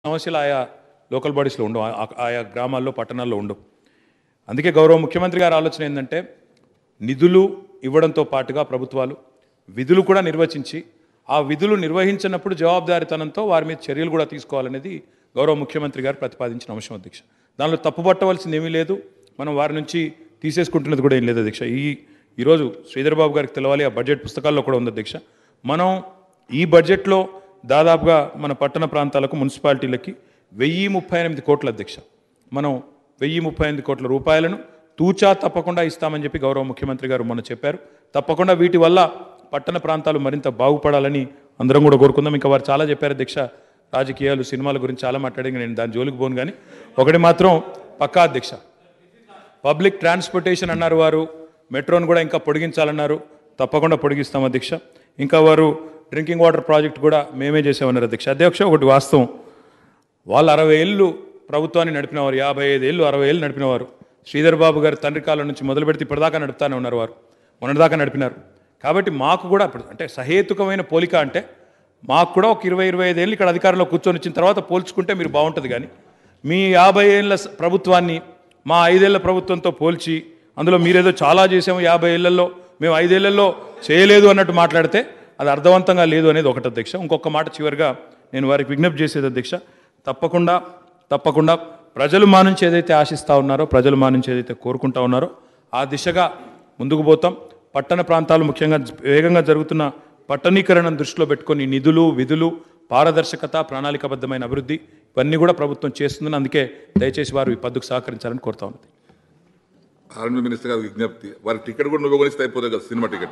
సమస్యలు ఆయా లోకల్ బాడీస్లో ఉండవు ఆ- ఆయా గ్రామాల్లో పట్టణాల్లో ఉండవు అందుకే గౌరవ ముఖ్యమంత్రి గారి ఆలోచన ఏంటంటే నిధులు ఇవ్వడంతో పాటుగా ప్రభుత్వాలు విధులు కూడా నిర్వచించి ఆ విధులు నిర్వహించినప్పుడు జవాబుదారీతనంతో వారి మీద చర్యలు కూడా తీసుకోవాలనేది గౌరవ ముఖ్యమంత్రి గారు ప్రతిపాదించిన అంశం అధ్యక్ష దానిలో తప్పుపట్టవలసింది ఏమీ లేదు మనం వారి నుంచి తీసేసుకుంటున్నది కూడా ఏం లేదు అధ్యక్ష ఈ ఈరోజు శ్రీధర్ బాబు గారికి తెలవాలి ఆ బడ్జెట్ పుస్తకాల్లో కూడా ఉంది అధ్యక్ష మనం ఈ బడ్జెట్లో దాదాపుగా మన పట్టణ ప్రాంతాలకు మున్సిపాలిటీలకి వెయ్యి ముప్పై ఎనిమిది కోట్ల అధ్యక్ష మనం వెయ్యి ముప్పై ఎనిమిది కోట్ల రూపాయలను తూచా తప్పకుండా ఇస్తామని చెప్పి గౌరవ ముఖ్యమంత్రి గారు మొన్న చెప్పారు తప్పకుండా వీటి వల్ల పట్టణ ప్రాంతాలు మరింత బాగుపడాలని అందరం కూడా కోరుకుందాం ఇంకా వారు చాలా చెప్పారు అధ్యక్ష రాజకీయాలు సినిమాల గురించి చాలా మాట్లాడి నేను దాని జోలికి పోను కానీ ఒకటి మాత్రం పక్కా అధ్యక్ష పబ్లిక్ ట్రాన్స్పోర్టేషన్ అన్నారు వారు మెట్రోను కూడా ఇంకా పొడిగించాలన్నారు తప్పకుండా పొడిగిస్తాం అధ్యక్ష ఇంకా వారు డ్రింకింగ్ వాటర్ ప్రాజెక్ట్ కూడా మేమే చేసామన్నారు అధ్యక్ష అధ్యక్ష ఒకటి వాస్తవం వాళ్ళు అరవై ఏళ్ళు ప్రభుత్వాన్ని నడిపినవారు యాభై ఐదు ఏళ్ళు అరవై ఏళ్ళు నడిపినవారు శ్రీధర్ బాబు గారి తండ్రి కాలం నుంచి మొదలు పెడితే ఇప్పటిదాకా నడుపుతానే ఉన్నారు వారు మొన్నటిదాకా నడిపినారు కాబట్టి మాకు కూడా ఇప్పుడు అంటే సహేతుకమైన పోలిక అంటే మాకు కూడా ఒక ఇరవై ఇరవై ఐదు ఏళ్ళు ఇక్కడ అధికారంలో కూర్చొని వచ్చిన తర్వాత పోల్చుకుంటే మీరు బాగుంటుంది కానీ మీ యాభై ఏళ్ళ స- ప్రభుత్వాన్ని మా ఐదేళ్ల ప్రభుత్వంతో పోల్చి అందులో మీరేదో చాలా చేసాము యాభై ఏళ్లలో మేము ఐదేళ్లలో చేయలేదు అన్నట్టు మాట్లాడితే అది అర్థవంతంగా లేదు అనేది ఒకటి అధ్యక్ష ఇంకొక మాట చివరిగా నేను వారికి విజ్ఞప్తి చేసేది అధ్యక్ష తప్పకుండా తప్పకుండా ప్రజలు మా నుంచి ఏదైతే ఆశిస్తూ ఉన్నారో ప్రజలు మా నుంచి ఏదైతే కోరుకుంటా ఉన్నారో ఆ దిశగా ముందుకు పోతాం పట్టణ ప్రాంతాలు ముఖ్యంగా వేగంగా జరుగుతున్న పట్టణీకరణను దృష్టిలో పెట్టుకొని నిధులు విధులు పారదర్శకత ప్రణాళికబద్ధమైన అభివృద్ధి ఇవన్నీ కూడా ప్రభుత్వం చేస్తుందని అందుకే దయచేసి వారు ఈ పద్ధతికి సహకరించాలని కోరుతా ఉన్నది ఆర్మీ మినిస్టర్ గారికి విజ్ఞప్తి వారి టికెట్ కూడా నువ్వు కొనిస్తే అయిపోతుంది కదా cinema ticket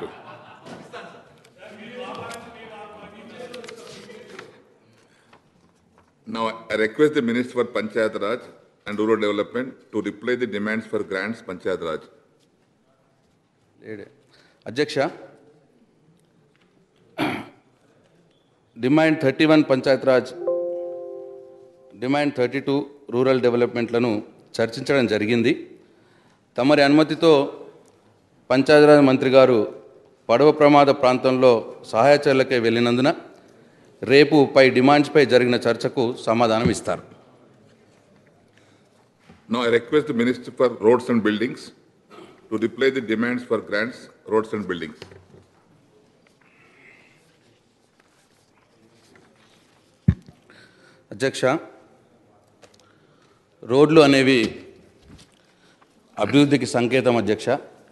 Now, I request the Minister for Panchayat Raj and Rural Development to reply the demands for grants Panchayat Raj. లేడే అధ్యక్ష demand thirty one Panchayati Raj demand thirty two rural డెవలప్మెంట్లను చర్చించడం జరిగింది తమరి అనుమతితో పంచాయతీరాజ్ మంత్రి గారు పడవ ప్రమాద ప్రాంతంలో సహాయ చర్యలకే వెళ్ళినందున రేపు పై డిమాండ్స్పై జరిగిన చర్చకు సమాధానం ఇస్తారు Now, I request the Minister for Roads and Buildings to reply the demands for grants, roads and buildings. అధ్యక్ష రోడ్లు అనేవి అభివృద్ధికి సంకేతం అధ్యక్ష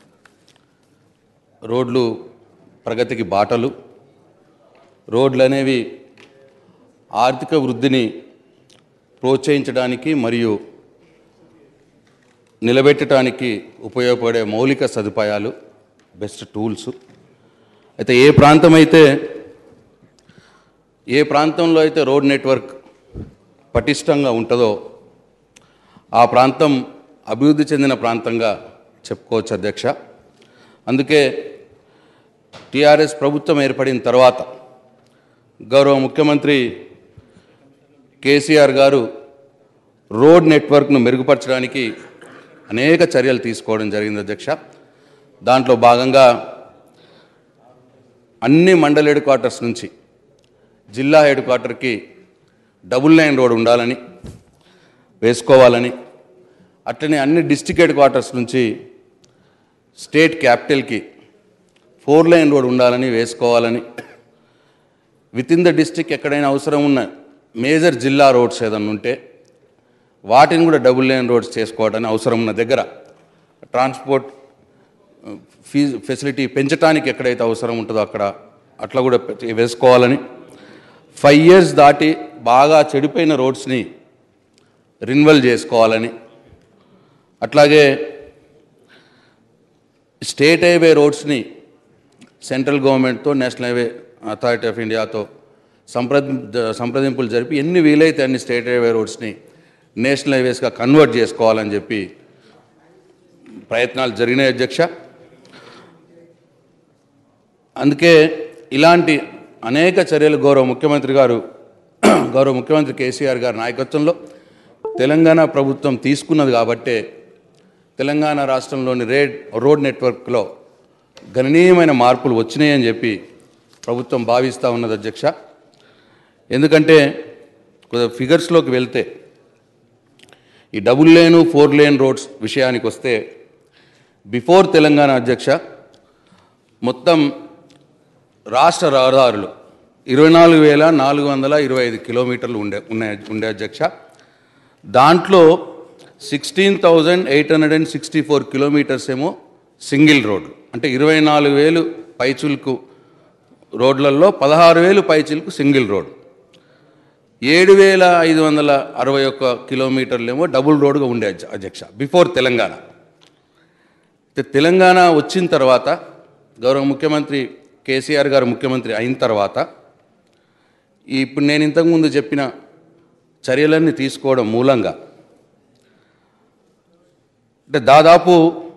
రోడ్లు ప్రగతికి బాటలు రోడ్లు అనేవి ఆర్థిక వృద్ధిని ప్రోత్సహించడానికి మరియు నిలబెట్టడానికి ఉపయోగపడే మౌలిక సదుపాయాలు బెస్ట్ టూల్స్ అయితే ఏ ప్రాంతం అయితే ఏ ప్రాంతంలో అయితే రోడ్ నెట్వర్క్ పటిష్టంగా ఉంటుందో ఆ ప్రాంతం అభివృద్ధి చెందిన ప్రాంతంగా చెప్పుకోవచ్చు అధ్యక్ష అందుకే టీఆర్ఎస్ ప్రభుత్వం ఏర్పడిన తర్వాత గౌరవ ముఖ్యమంత్రి కేసీఆర్ గారు రోడ్ నెట్వర్క్ను మెరుగుపరచడానికి అనేక చర్యలు తీసుకోవడం జరిగింది అధ్యక్ష దాంట్లో భాగంగా అన్ని మండల హెడ్ క్వార్టర్స్ నుంచి జిల్లా హెడ్ క్వార్టర్కి డబుల్ లైన్ రోడ్ ఉండాలని వేసుకోవాలని అట్లనే అన్ని డిస్టిక్ హెడ్ క్వార్టర్స్ నుంచి స్టేట్ క్యాపిటల్కి ఫోర్ లైన్ రోడ్ ఉండాలని వేసుకోవాలని విత్ ఇన్ ద డిస్టిక్ ఎక్కడైనా అవసరం ఉన్న మేజర్ జిల్లా రోడ్స్ ఏదన్నా ఉంటే వాటిని కూడా డబుల్ లైన్ రోడ్స్ చేసుకోవడానికి అవసరం ఉన్న దగ్గర ట్రాన్స్పోర్ట్ ఫీజ్ ఫెసిలిటీ పెంచడానికి ఎక్కడైతే అవసరం ఉంటుందో అక్కడ అట్లా కూడా పె- వేసుకోవాలని ఫైవ్ ఇయర్స్ దాటి బాగా చెడిపోయిన రోడ్స్ని రిన్వల్ చేసుకోవాలని అట్లాగే స్టేట్ హైవే రోడ్స్ని సెంట్రల్ గవర్నమెంట్తో నేషనల్ హైవే అథారిటీ ఆఫ్ ఇండియాతో సంప్రది సంప్రదింపులు జరిపి ఎన్ని వీలైతే అన్ని స్టేట్ హైవే రోడ్స్ని నేషనల్ హైవేస్గా కన్వర్ట్ చేసుకోవాలని చెప్పి ప్రయత్నాలు జరిగినాయి అధ్యక్ష అందుకే ఇలాంటి అనేక చర్యలు గౌరవ ముఖ్యమంత్రి గారు గౌరవ ముఖ్యమంత్రి కేసీఆర్ గారి నాయకత్వంలో తెలంగాణ ప్రభుత్వం తీసుకున్నది కాబట్టే తెలంగాణ రాష్ట్రంలోని రేడ్ రోడ్ నెట్వర్క్లో గణనీయమైన మార్పులు వచ్చినాయని చెప్పి ప్రభుత్వం భావిస్తూ ఉన్నది అధ్యక్ష ఎందుకంటే కొద్దిగా ఫిగర్స్లోకి వెళ్తే ఈ డబుల్ లేను ఫోర్ లేన్ రోడ్స్ విషయానికి వస్తే బిఫోర్ తెలంగాణ అధ్యక్ష మొత్తం రాష్ట్ర రహదారులు ఇరవై నాలుగు వేల నాలుగు వందల ఇరవై ఐదు కిలోమీటర్లు ఉండే ఉన్నాయి ఉండే అధ్యక్ష దాంట్లో sixteen thousand eight hundred and sixty four kilometres ఏమో సింగిల్ రోడ్లు అంటే ఇరవై నాలుగు వేలు పైచులకు రోడ్లలో పదహారు వేలు పైచులకు సింగిల్ రోడ్ ఏడు వేల ఐదు వందల అరవై ఒక్క కిలోమీటర్లు ఏమో డబుల్ రోడ్గా ఉండే అధ్య- అధ్యక్ష బిఫోర్ తెలంగాణ అయితే తెలంగాణ వచ్చిన తర్వాత గౌరవ ముఖ్యమంత్రి కేసీఆర్ గారు ముఖ్యమంత్రి అయిన తర్వాత ఈ ఇప్పుడు నేను ఇంతకుముందు చెప్పిన చర్యలన్నీ తీసుకోవడం మూలంగా అంటే దాదాపు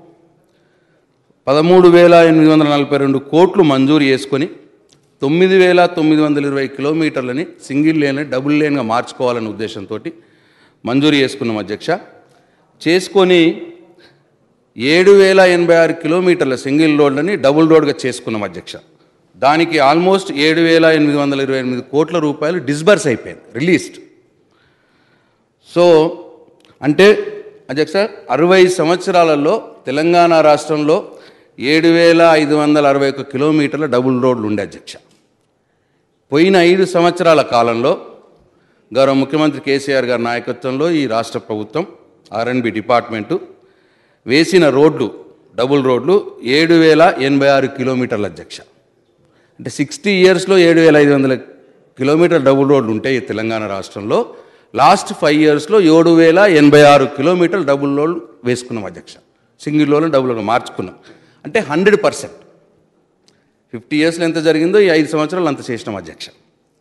పదమూడు వేల ఎనిమిది వందల నలభై రెండు కోట్లు మంజూరు చేసుకొని తొమ్మిది వేల తొమ్మిది వందల ఇరవై కిలోమీటర్లని సింగిల్ లేన్ డబుల్ లేన్గా మార్చుకోవాలనే ఉద్దేశంతో మంజూరు చేసుకున్నాం అధ్యక్ష చేసుకొని ఏడు వేల ఎనభై ఆరు కిలోమీటర్ల సింగిల్ రోడ్లని డబుల్ రోడ్గా చేసుకున్నాం అధ్యక్ష దానికి ఆల్మోస్ట్ ఏడు వేల ఎనిమిది వందల ఇరవై ఎనిమిది కోట్ల రూపాయలు డిస్బర్స్ అయిపోయింది రిలీజ్డ్ సో అంటే అధ్యక్ష అరవై సంవత్సరాలలో తెలంగాణ రాష్ట్రంలో ఏడు వేల ఐదు వందల అరవై ఒక్క కిలోమీటర్ల డబుల్ రోడ్లు ఉండే అధ్యక్ష పోయిన ఐదు సంవత్సరాల కాలంలో గౌరవ ముఖ్యమంత్రి కేసీఆర్ గారి నాయకత్వంలో ఈ రాష్ట్ర ప్రభుత్వం ఆర్ఎన్బి డిపార్ట్మెంటు వేసిన రోడ్లు డబుల్ రోడ్లు ఏడు వేల ఎనభై ఆరు కిలోమీటర్ల అధ్యక్ష అంటే సిక్స్టీ ఇయర్స్లో ఏడు వేల ఐదు వందల కిలోమీటర్ డబుల్ రోడ్లు ఉంటాయి ఈ తెలంగాణ రాష్ట్రంలో లాస్ట్ ఫైవ్ ఇయర్స్లో ఏడు వేల ఎనభై ఆరు కిలోమీటర్లు డబుల్ రోడ్లు వేసుకున్నాం అధ్యక్ష సింగిల్ రోడ్లు డబుల్ రోడ్లు మార్చుకున్నాం అంటే హండ్రెడ్ పర్సెంట్ ఫిఫ్టీ ఇయర్స్లో ఎంత జరిగిందో ఈ ఐదు సంవత్సరాలు అంత చేసినాం అధ్యక్ష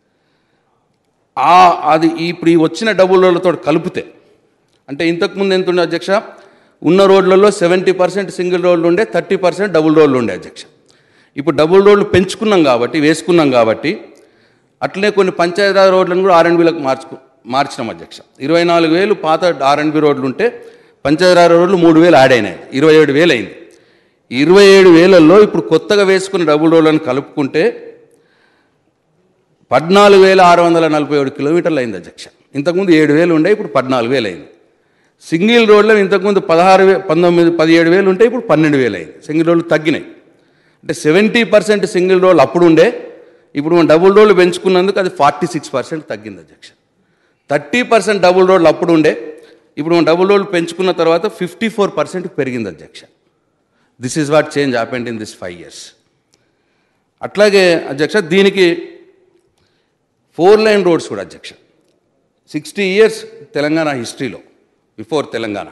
ఆ అది ఇప్పుడు ఈ వచ్చిన డబుల్ రోడ్లతో కలిపితే అంటే ఇంతకుముందు ఎంత ఉండే అధ్యక్ష ఉన్న రోడ్లలో సెవెంటీ పర్సెంట్ సింగిల్ రోడ్లు ఉండే థర్టీ పర్సెంట్ డబుల్ రోడ్లు ఉండే అధ్యక్ష ఇప్పుడు డబుల్ రోడ్లు పెంచుకున్నాం కాబట్టి వేసుకున్నాం కాబట్టి అట్లనే కొన్ని పంచాయతీరాజ్ రోడ్లను కూడా ఆర్ఎండ్బీలకు మార్చుకు మార్చినాం అధ్యక్ష ఇరవై నాలుగు వేలు పాత ఆర్ఎండ్బి రోడ్లు ఉంటే పంచాయతీరాజ్ రోడ్లు మూడు వేలు యాడ్ అయినాయి ఇరవై ఏడు వేలు అయింది ఇరవై ఏడు వేలల్లో ఇప్పుడు కొత్తగా వేసుకున్న డబుల్ రోడ్లను కలుపుకుంటే పద్నాలుగు వేల ఆరు వందల నలభై ఏడు కిలోమీటర్లు అయింది అధ్యక్ష ఇంతకుముందు ఏడు వేలు ఉండే ఇప్పుడు పద్నాలుగు వేలు అయింది సింగిల్ రోడ్లో ఇంతకుముందు పదహారు వే పంతొమ్మిది పదిహేడు వేలు ఉంటే ఇప్పుడు పన్నెండు వేలు అయింది సింగిల్ రోడ్లు తగ్గినాయి అంటే సెవెంటీ పర్సెంట్ సింగిల్ రోడ్లు అప్పుడు ఉండే ఇప్పుడు మనం డబుల్ రోడ్లు పెంచుకున్నందుకు అది ఫార్టీ సిక్స్ పర్సెంట్ తగ్గింది అధ్యక్ష థర్టీ పర్సెంట్ డబుల్ రోడ్లు అప్పుడు ఉండే ఇప్పుడు మనం డబుల్ రోడ్లు పెంచుకున్న తర్వాత ఫిఫ్టీ ఫోర్ పర్సెంట్ పెరిగింది అధ్యక్ష this is what change happened in this five years అట్లాగే అధ్యక్ష దీనికి ఫోర్ లైన్ రోడ్స్ కూడా అధ్యక్ష సిక్స్టీ ఇయర్స్ తెలంగాణ హిస్టరీలో బిఫోర్ తెలంగాణ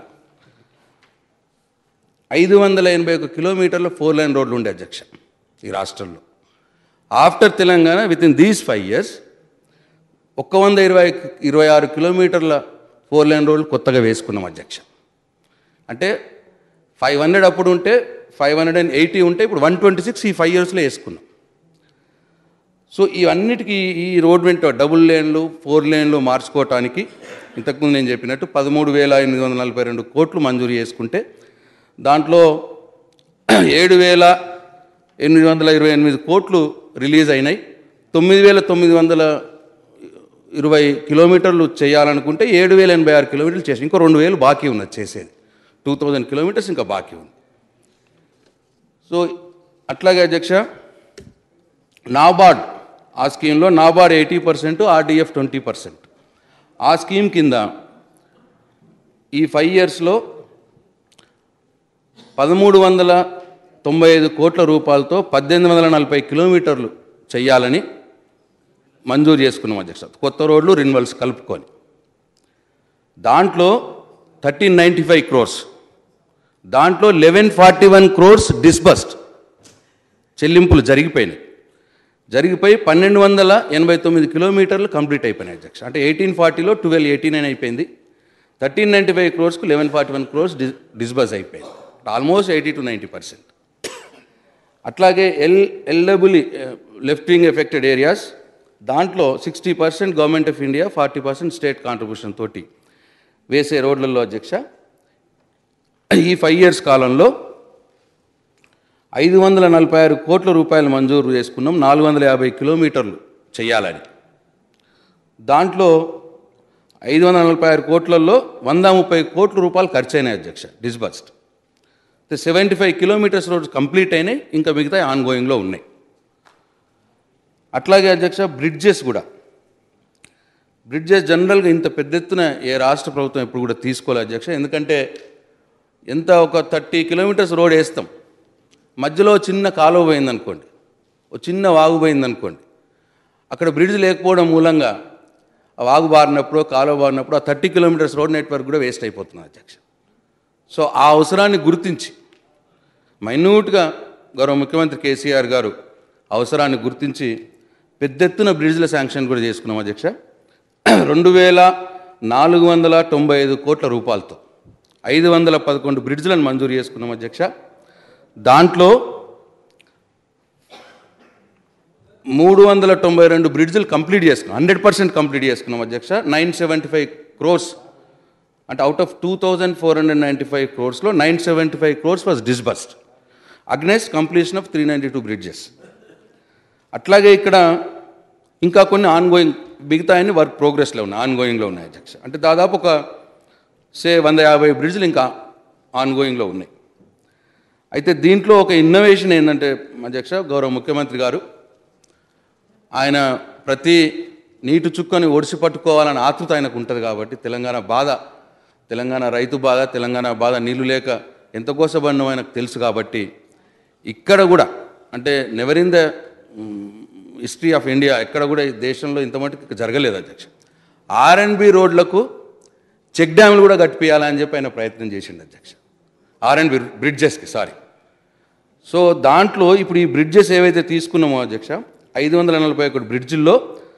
ఐదు వందల ఎనభై ఒక కిలోమీటర్ల ఫోర్ లైన్ రోడ్లు ఉండే అధ్యక్ష ఈ రాష్ట్రంలో after Telangana with in these five years ఒక్క వంద ఇరవై ఇరవై ఆరు కిలోమీటర్ల ఫోర్ లైన్ రోడ్లు కొత్తగా వేసుకున్నాం అధ్యక్ష అంటే ఫైవ్ హండ్రెడ్ అప్పుడు ఉంటే ఫైవ్ హండ్రెడ్ అండ్ ఎయిటీ ఉంటే ఇప్పుడు వన్ ట్వంటీ సిక్స్ ఈ ఫైవ్ ఇయర్స్లో వేసుకున్నాం సో ఇవన్నిటికీ ఈ రోడ్ వెంట డబుల్ లేన్లు ఫోర్ లేన్లు మార్చుకోవటానికి ఇంతకుముందు నేను చెప్పినట్టు పదమూడు వేల ఎనిమిది వందల నలభై రెండు కోట్లు మంజూరు చేసుకుంటే దాంట్లో ఏడు వేల ఎనిమిది వందల ఇరవై ఎనిమిది కోట్లు రిలీజ్ అయినాయి తొమ్మిది వేల తొమ్మిది వందల ఇరవై కిలోమీటర్లు చేయాలనుకుంటే ఏడు వేల ఎనభై ఆరు కిలోమీటర్లు చేసి ఇంకో రెండు వేలు బాకీ ఉన్నది చేసేది టూ థౌజండ్ కిలోమీటర్స్ ఇంకా బాకీ ఉంది సో అట్లాగే అధ్యక్ష నాబార్డ్ ఆ స్కీమ్లో NABARD eighty percent RDF twenty percent ఆ స్కీమ్ కింద ఈ ఫైవ్ ఇయర్స్లో పదమూడు వందల తొంభై ఐదు కోట్ల రూపాయలతో పద్దెనిమిది వందల నలభై కిలోమీటర్లు చేయాలని మంజూరు చేసుకున్నాం అధ్యక్ష కొత్త రోడ్లు రిన్వల్స్ కలుపుకొని దాంట్లో థర్టీన్ నైంటీ ఫైవ్ క్రోర్స్ దాంట్లో eleven forty one crores disbursed చెల్లింపులు జరిగిపోయినాయి జరిగిపోయి పన్నెండు వందల ఎనభై తొమ్మిది కిలోమీటర్లు కంప్లీట్ అయిపోయినాయి అధ్యక్ష అంటే ఎయిటీన్ ఫార్టీలో ట్వెల్వ్ ఎయిటీ నైన్ అయిపోయింది థర్టీన్ నైంటీ ఫైవ్ క్రోర్స్కు లెవెన్ ఫార్టీ వన్ క్రోర్స్ డి డిస్బస్ అయిపోయింది almost eighty to ninety percent అట్లాగే ఎల్ ఎల్లబుల్ లెఫ్ట్ వింగ్ ఎఫెక్టెడ్ ఏరియాస్ దాంట్లో sixty percent government of India forty percent state contribution తోటి వేసే రోడ్లలో అధ్యక్ష ఈ ఫైవ్ ఇయర్స్ కాలంలో ఐదు వందల నలభై ఆరు కోట్ల రూపాయలు మంజూరు చేసుకున్నాం నాలుగు వందల యాభై కిలోమీటర్లు చేయాలని దాంట్లో ఐదు వందల నలభై ఆరు కోట్లలో వంద ముప్పై కోట్ల రూపాయలు ఖర్చు అయినాయి అధ్యక్ష disbursed seventy five kilometres roads complete అయినాయి ఇంకా మిగతా ఆన్ గోయింగ్లో ఉన్నాయి అట్లాగే అధ్యక్ష బ్రిడ్జెస్ కూడా బ్రిడ్జెస్ జనరల్గా ఇంత పెద్ద ఎత్తున ఏ రాష్ట్ర ప్రభుత్వం ఎప్పుడు కూడా తీసుకోవాలి అధ్యక్ష ఎందుకంటే ఎంత ఒక థర్టీ కిలోమీటర్స్ రోడ్ వేస్తాం మధ్యలో చిన్న కాలువ పోయిందనుకోండి ఒక చిన్న వాగు పోయిందనుకోండి అక్కడ బ్రిడ్జ్ లేకపోవడం మూలంగా ఆ వాగు బారినప్పుడు కాలువ బారినప్పుడు ఆ థర్టీ కిలోమీటర్స్ రోడ్ నెట్వర్క్ కూడా వేస్ట్ అయిపోతుంది అధ్యక్ష సో ఆ అవసరాన్ని గుర్తించి మైన్యూట్గా గౌరవ ముఖ్యమంత్రి కేసీఆర్ గారు అవసరాన్ని గుర్తించి పెద్ద ఎత్తున బ్రిడ్జ్ల శాంక్షన్ కూడా చేసుకున్నాం అధ్యక్ష రెండు వేల నాలుగు వందల తొంభై ఐదు కోట్ల రూపాయలతో ఐదు వందల పదకొండు బ్రిడ్జ్లను మంజూరు చేసుకున్నాం అధ్యక్ష దాంట్లో మూడు వందల తొంభై రెండు బ్రిడ్జ్లు కంప్లీట్ చేసుకున్నాం హండ్రెడ్ పర్సెంట్ కంప్లీట్ చేసుకున్నాం అధ్యక్ష నైన్ సెవెంటీ ఫైవ్ క్రోర్స్ అంటే out of two thousand four hundred ninety five క్రోర్స్లో nine seventy five crores was disbursed against completion of three ninety two bridges అట్లాగే ఇక్కడ ఇంకా కొన్ని ఆన్ గోయింగ్ మిగతాయన్ని వర్క్ ప్రోగ్రెస్లో ఉన్నాయి ఆన్ గోయింగ్లో ఉన్నాయి అధ్యక్ష అంటే దాదాపు ఒక సే వంద యాభై బ్రిడ్జ్లు ఇంకా ఆన్ గోయింగ్లో ఉన్నాయి అయితే దీంట్లో ఒక ఇన్నోవేషన్ ఏంటంటే అధ్యక్ష గౌరవ ముఖ్యమంత్రి గారు ఆయన ప్రతి నీటి చుక్కని ఒడిసి పట్టుకోవాలని ఆతృత ఆయనకు ఉంటుంది కాబట్టి తెలంగాణ బాధ తెలంగాణ రైతు బాధ తెలంగాణ బాధ నీళ్లు లేక ఎంత కోసబడినో ఆయనకు తెలుసు కాబట్టి ఇక్కడ కూడా అంటే never in the history of India ఎక్కడ కూడా ఈ దేశంలో ఇంత మటుకు జరగలేదు అధ్యక్ష ఆర్ఎండ్బి రోడ్లకు చెక్ డ్యామ్లు కూడా కట్టిపియాలని చెప్పి ఆయన ప్రయత్నం చేసిండు అధ్యక్ష ఆర్ఎండ్బి బ్రిడ్జెస్కి సారీ సో దాంట్లో ఇప్పుడు ఈ బ్రిడ్జెస్ ఏవైతే తీసుకున్నామో అధ్యక్ష ఐదు వందల నలభై ఒకటి బ్రిడ్జిల్లో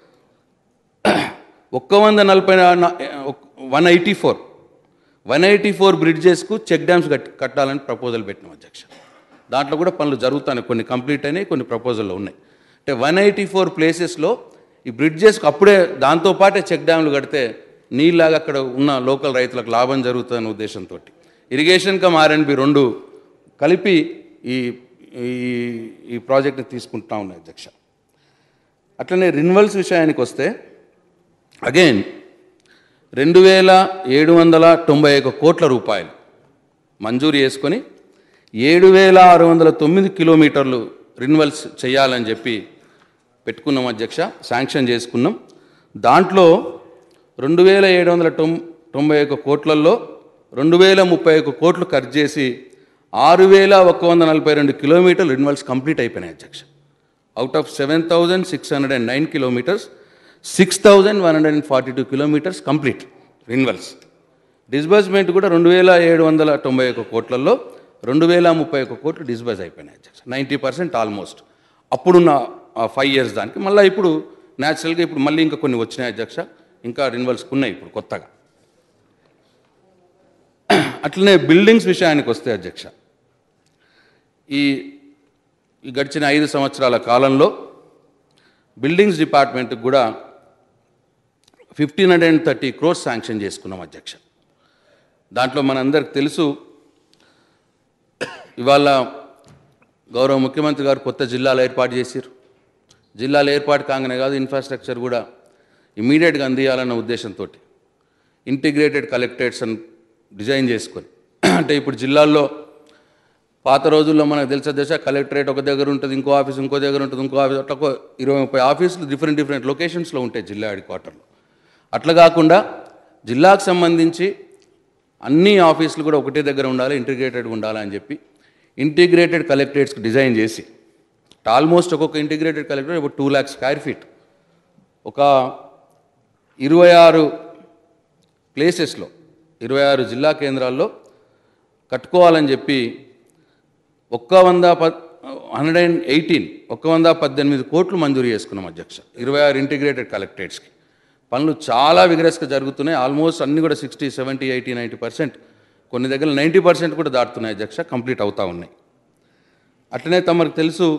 ఒక్క వంద నలభై one eighty four one eighty four బ్రిడ్జెస్కు చెక్ డ్యామ్స్ కట్ కట్టాలని ప్రపోజల్ పెట్టినాం అధ్యక్ష దాంట్లో కూడా పనులు జరుగుతాయి కొన్ని కంప్లీట్ అయినాయి కొన్ని ప్రపోజల్లో ఉన్నాయి అంటే వన్ ఎయిటీ ఫోర్ ప్లేసెస్లో ఈ బ్రిడ్జెస్కి అప్పుడే దాంతోపాటే చెక్ డ్యామ్లు కడితే నీళ్ళలాగా అక్కడ ఉన్న లోకల్ రైతులకు లాభం జరుగుతుందనే ఉద్దేశంతో ఇరిగేషన్ కమ్ ఆర్ఎండ్బి రెండు కలిపి ఈ ఈ ఈ ప్రాజెక్ట్ని తీసుకుంటా ఉన్నాయి అధ్యక్ష అట్లనే రిన్వల్స్ విషయానికి వస్తే అగైన్ రెండు వేల ఏడు వందల తొంభై ఒక కోట్ల రూపాయలు మంజూరు చేసుకొని ఏడు వేల ఆరు వందల తొమ్మిది కిలోమీటర్లు రిన్వల్స్ చేయాలని చెప్పి పెట్టుకున్నాం అధ్యక్ష శాంక్షన్ చేసుకున్నాం దాంట్లో రెండు వేల ఏడు వందల తొం తొంభై ఒక కోట్లలో రెండు వేల ముప్పై ఒక కోట్లు ఖర్చు చేసి ఆరు వేల ఒక వంద నలభై రెండు కిలోమీటర్లు రిన్వల్స్ కంప్లీట్ అయిపోయినాయి అధ్యక్ష out of seven thousand six hundred and nine kilometres six thousand one hundred and forty two kilometres complete renewals disbursement కూడా రెండు వేల ఏడు వందల తొంభై ఒక కోట్లలో రెండు వేల ముప్పై ఒక కోట్లు డిస్బర్స్ అయిపోయినాయి అధ్యక్ష నైంటీ పర్సెంట్ ఆల్మోస్ట్ అప్పుడున్న ఫైవ్ ఇయర్స్ దానికి మళ్ళీ ఇప్పుడు న్యాచురల్గా ఇప్పుడు మళ్ళీ ఇంకా కొన్ని వచ్చినాయి అధ్యక్ష ఇంకా రిన్వల్స్ ఉన్నాయి ఇప్పుడు కొత్తగా అట్లనే బిల్డింగ్స్ విషయానికి వస్తే అధ్యక్ష ఈ ఈ గడిచిన ఐదు సంవత్సరాల కాలంలో బిల్డింగ్స్ డిపార్ట్మెంట్కి కూడా fifteen hundred and thirty crores sanction చేసుకున్నాం అధ్యక్ష దాంట్లో మనందరికి తెలుసు ఇవాళ గౌరవ ముఖ్యమంత్రి గారు కొత్త జిల్లాలు ఏర్పాటు చేశారు జిల్లాలు ఏర్పాటు కాగానే కాదు ఇన్ఫ్రాస్ట్రక్చర్ కూడా ఇమీడియట్గా అందియాలన్న ఉద్దేశంతో ఇంటిగ్రేటెడ్ కలెక్టరేట్స్ అని డిజైన్ చేసుకొని అంటే ఇప్పుడు జిల్లాల్లో పాత రోజుల్లో మనకు తెలిసే దశ కలెక్టరేట్ ఒక దగ్గర ఉంటుంది ఇంకో ఆఫీస్ ఇంకో దగ్గర ఉంటుంది ఇంకో ఆఫీస్ అట్లా ఒక ఇరవై ముప్పై ఆఫీసులు డిఫరెంట్ డిఫరెంట్ లొకేషన్స్లో ఉంటాయి జిల్లా హెడ్ క్వార్టర్లో అట్లా కాకుండా జిల్లాకు సంబంధించి అన్ని ఆఫీసులు కూడా ఒకటే దగ్గర ఉండాలి ఇంటిగ్రేటెడ్ ఉండాలి అని చెప్పి ఇంటిగ్రేటెడ్ కలెక్టరేట్స్కి డిజైన్ చేసి ఆల్మోస్ట్ ఒక్కొక్క ఇంటిగ్రేటెడ్ కలెక్టరేట్ ఇప్పుడు టూ ల్యాక్స్ స్క్వేర్ ఫీట్ ఒక ఇరవై ఆరు ప్లేసెస్లో ఇరవై ఆరు జిల్లా కేంద్రాల్లో కట్టుకోవాలని చెప్పి ఒక్క వంద పద్ హండ్రెడ్ అండ్ ఎయిటీన్ ఒక్క వంద పద్దెనిమిది కోట్లు మంజూరు చేసుకున్నాం అధ్యక్ష ఇరవై ఆరు ఇంటిగ్రేటెడ్ కలెక్టరేట్స్కి పనులు చాలా విగ్రస్గా జరుగుతున్నాయి ఆల్మోస్ట్ అన్నీ కూడా sixty seventy eighty ninety percent కొన్ని దగ్గర నైంటీ పర్సెంట్ కూడా దాటుతున్నాయి అధ్యక్ష కంప్లీట్ అవుతూ ఉన్నాయి అట్లనే తమకు తెలుసు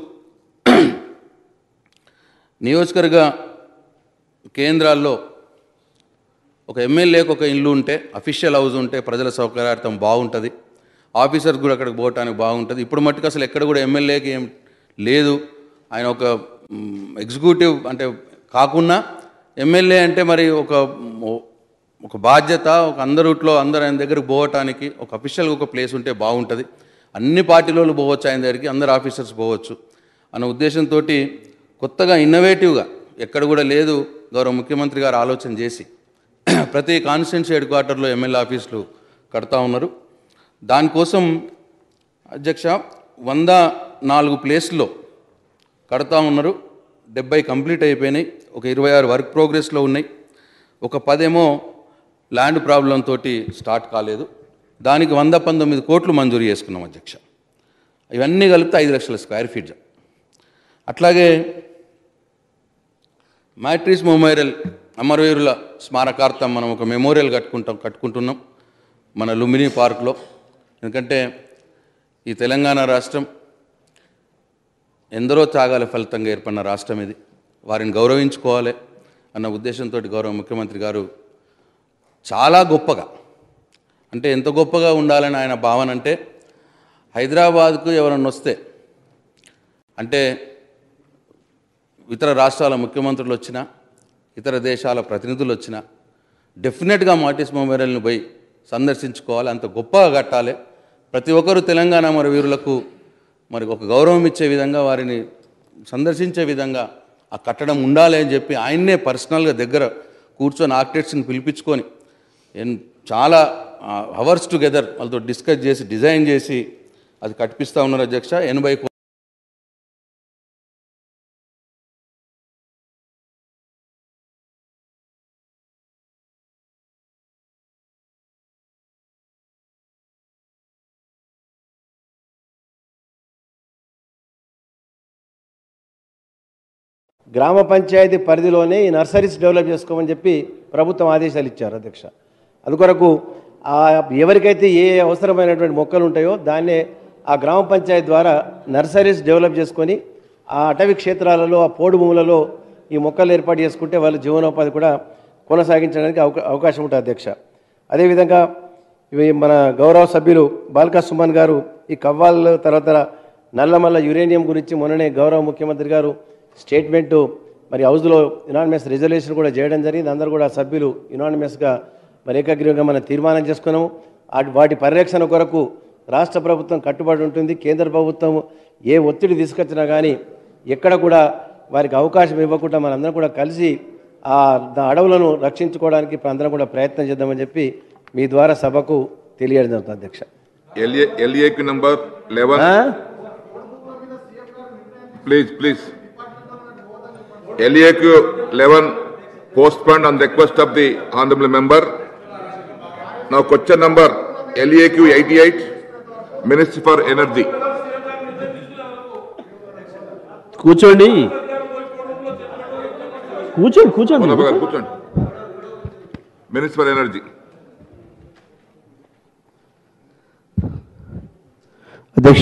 నియోజకవర్గ కేంద్రాల్లో ఒక ఎమ్మెల్యేకి ఒక ఇల్లు ఉంటే అఫీషియల్ హౌస్ ఉంటే ప్రజల సౌకర్యార్థం బాగుంటుంది ఆఫీసర్కి కూడా అక్కడికి పోవటానికి బాగుంటుంది ఇప్పుడు మట్టుకు అసలు ఎక్కడ కూడా ఎమ్మెల్యేకి ఏం లేదు ఆయన ఒక మ్, ఎగ్జిక్యూటివ్ అంటే కాకుండా ఎమ్మెల్యే అంటే మరి ఒక మ్, ఒక బాధ్యత ఒక అందరిట్లో అందరు ఆయన దగ్గరకు పోవటానికి ఒక అఫీషియల్గా ఒక ప్లేస్ ఉంటే బాగుంటుంది అన్ని పార్టీలలో పోవచ్చు ఆయన దగ్గరికి అందరు ఆఫీసర్స్ పోవచ్చు అన్న ఉద్దేశంతో కొత్తగా ఇన్నోవేటివ్గా ఎక్కడ కూడా లేదు గౌరవ ముఖ్యమంత్రి గారు ఆలోచన చేసి ప్రతి కాన్స్టిట్యున్సీ హెడ్ క్వార్టర్లో ఎమ్మెల్యే ఆఫీసులు కడతా ఉన్నారు దానికోసం అధ్యక్ష వంద నాలుగు ప్లేస్లో కడతా ఉన్నారు డెబ్బై కంప్లీట్ అయిపోయినాయి ఒక ఇరవై ఆరు వర్క్ ప్రోగ్రెస్లో ఉన్నాయి ఒక పదేమో ల్యాండ్ ప్రాబ్లం తోటి స్టార్ట్ కాలేదు దానికి వంద పంతొమ్మిది కోట్లు మంజూరు చేసుకున్నాం అధ్యక్ష ఇవన్నీ కలిపితే ఐదు లక్షల స్క్వేర్ ఫీట్ అట్లాగే మ్యాట్రిస్ మెమోరియల్ అమరవీరుల స్మారకార్థం మనం ఒక మెమోరియల్ కట్టుకుంటాం కట్టుకుంటున్నాం మన లుంబిని పార్క్లో ఎందుకంటే ఈ తెలంగాణ రాష్ట్రం ఎందరో త్యాగాల ఫలితంగా ఏర్పడిన రాష్ట్రం ఇది వారిని గౌరవించుకోవాలి అన్న ఉద్దేశంతో గౌరవ ముఖ్యమంత్రి గారు చాలా గొప్పగా అంటే ఎంత గొప్పగా ఉండాలని ఆయన భావన అంటే హైదరాబాద్కు ఎవరన్నా వస్తే అంటే ఇతర రాష్ట్రాల ముఖ్యమంత్రులు వచ్చినా ఇతర దేశాల ప్రతినిధులు వచ్చినా డెఫినెట్గా మార్టిస్ మెమోరియల్ని పోయి సందర్శించుకోవాలి అంత గొప్పగా కట్టాలి ప్రతి ఒక్కరూ తెలంగాణ మరి వీరులకు మరి ఒక గౌరవం ఇచ్చే విధంగా వారిని సందర్శించే విధంగా ఆ కట్టడం ఉండాలి అని చెప్పి ఆయన్నే పర్సనల్గా దగ్గర కూర్చొని ఆర్కిటెక్ట్స్ని పిలిపించుకొని ఎన్- చాలా అవర్స్ టుగెదర్ వాళ్ళతో డిస్కస్ చేసి డిజైన్ చేసి అది కట్టిపిస్తూ ఉన్నారు అధ్యక్ష ఎనభై కో- గ్రామ పంచాయతీ పరిధిలోనే ఈ నర్సరీస్ డెవలప్ చేసుకోమని చెప్పి ప్రభుత్వం ఆదేశాలు ఇచ్చారు అధ్యక్ష అందుకొరకు ఆ ఎవరికైతే ఏ అవసరమైనటువంటి మొక్కలు ఉంటాయో దాన్నే ఆ గ్రామ పంచాయతీ ద్వారా నర్సరీస్ డెవలప్ చేసుకొని ఆ అటవీ క్షేత్రాలలో ఆ పోడు భూములలో ఈ మొక్కలు ఏర్పాటు చేసుకుంటే వాళ్ళ జీవనోపాధి కూడా కొనసాగించడానికి అవకా అవకాశం ఉంటుంది అధ్యక్ష అదేవిధంగా ఇవి మన గౌరవ సభ్యులు బాల్కా సుమన్ గారు ఈ కవ్వాల తర్వాత నల్లమల్ల యురేనియం గురించి మొన్ననే గౌరవ ముఖ్యమంత్రి గారు స్టేట్మెంటు మరి హౌస్లో యునానిమస్ రిజర్వేషన్ కూడా చేయడం జరిగింది అందరూ కూడా సభ్యులు యునానిమస్గా మరి ఏకగ్రీవంగా మనం తీర్మానం చేసుకున్నాము వాటి వాటి పరిరక్షణ కొరకు రాష్ట్ర ప్రభుత్వం కట్టుబడి ఉంటుంది కేంద్ర ప్రభుత్వం ఏ ఒత్తిడి తీసుకొచ్చినా కానీ ఎక్కడ కూడా వారికి అవకాశం ఇవ్వకుండా మనందరం కూడా కలిసి ఆ ద- అడవులను రక్షించుకోవడానికి ఇప్పుడు అందరం కూడా ప్రయత్నం చేద్దామని చెప్పి మీ ద్వారా సభకు తెలియడం జరుగుతుంది అధ్యక్ష LA, LAQ number 11, ఆ? please, please. LAQ 11 postponed on request of the honorable member. Now question number LAQ 88, Minister for Energy. కూర్చోండి కూర్చోండి కూర్చోండి Honorable గారు కూర్చోండి. Minister for Energy. అధ్యక్ష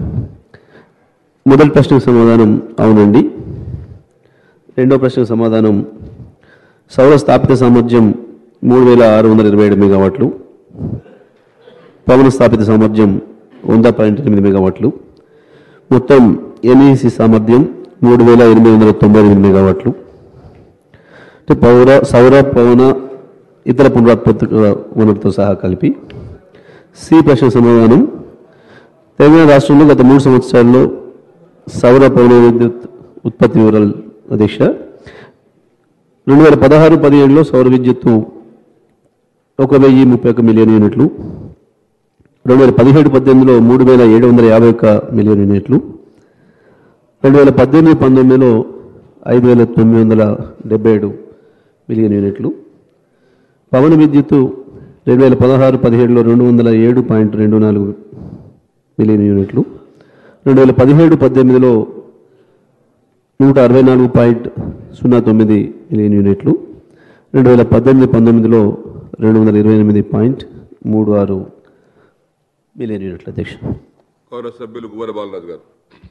మొదటి ప్రశ్నకు సమాధానం అవునండి రెండో ప్రశ్నకు సమాధానం సౌర స్థాపిత సామర్థ్యం మూడు వేల ఆరు వందల ఇరవై ఏడు మెగావాట్లు పవన స్థాపిత సామర్థ్యం వంద పాయింట్ ఎనిమిది మెగావాట్లు మొత్తం ఎన్ఈసి సామర్థ్యం మూడు వేల ఎనిమిది వందల తొంభై ఎనిమిది మెగావాట్లు అంటే పౌర సౌర పవన ఇతర పునరుత్పత్తి వనరులతో సహా కలిపి సి ప్రశ్న సమాధానం తెలంగాణ రాష్ట్రంలో గత మూడు సంవత్సరాల్లో సౌర పవన విద్యుత్ ఉత్పత్తి వివరాలు అధ్యక్ష రెండు వేల పదహారు పదిహేడులో సౌర విద్యుత్తు ఒక వెయ్యి ముప్పై ఒక్క మిలియన్ యూనిట్లు రెండు వేల పదిహేడు పద్దెనిమిదిలో మూడు వేల ఏడు వందల యాభై ఒక్క మిలియన్ యూనిట్లు రెండు వేల పద్దెనిమిది పంతొమ్మిదిలో ఐదు వేల తొమ్మిది వందల డెబ్బై ఏడు మిలియన్ యూనిట్లు పవన విద్యుత్తు రెండు వేల పదహారు పదిహేడులో రెండు వందల ఏడు పాయింట్ రెండు నాలుగు మిలియన్ యూనిట్లు రెండు వేల పదిహేడు పద్దెనిమిదిలో నూట అరవై నాలుగు పాయింట్ సున్నా తొమ్మిది మిలియన్ యూనిట్లు రెండు వేల పద్దెనిమిది పంతొమ్మిదిలో రెండు వందల ఇరవై ఎనిమిది పాయింట్ మూడు ఆరు మిలియన్ యూనిట్లు అధ్యక్ష గౌరవ సభ్యులు గువ్వల బాలరాజు గారు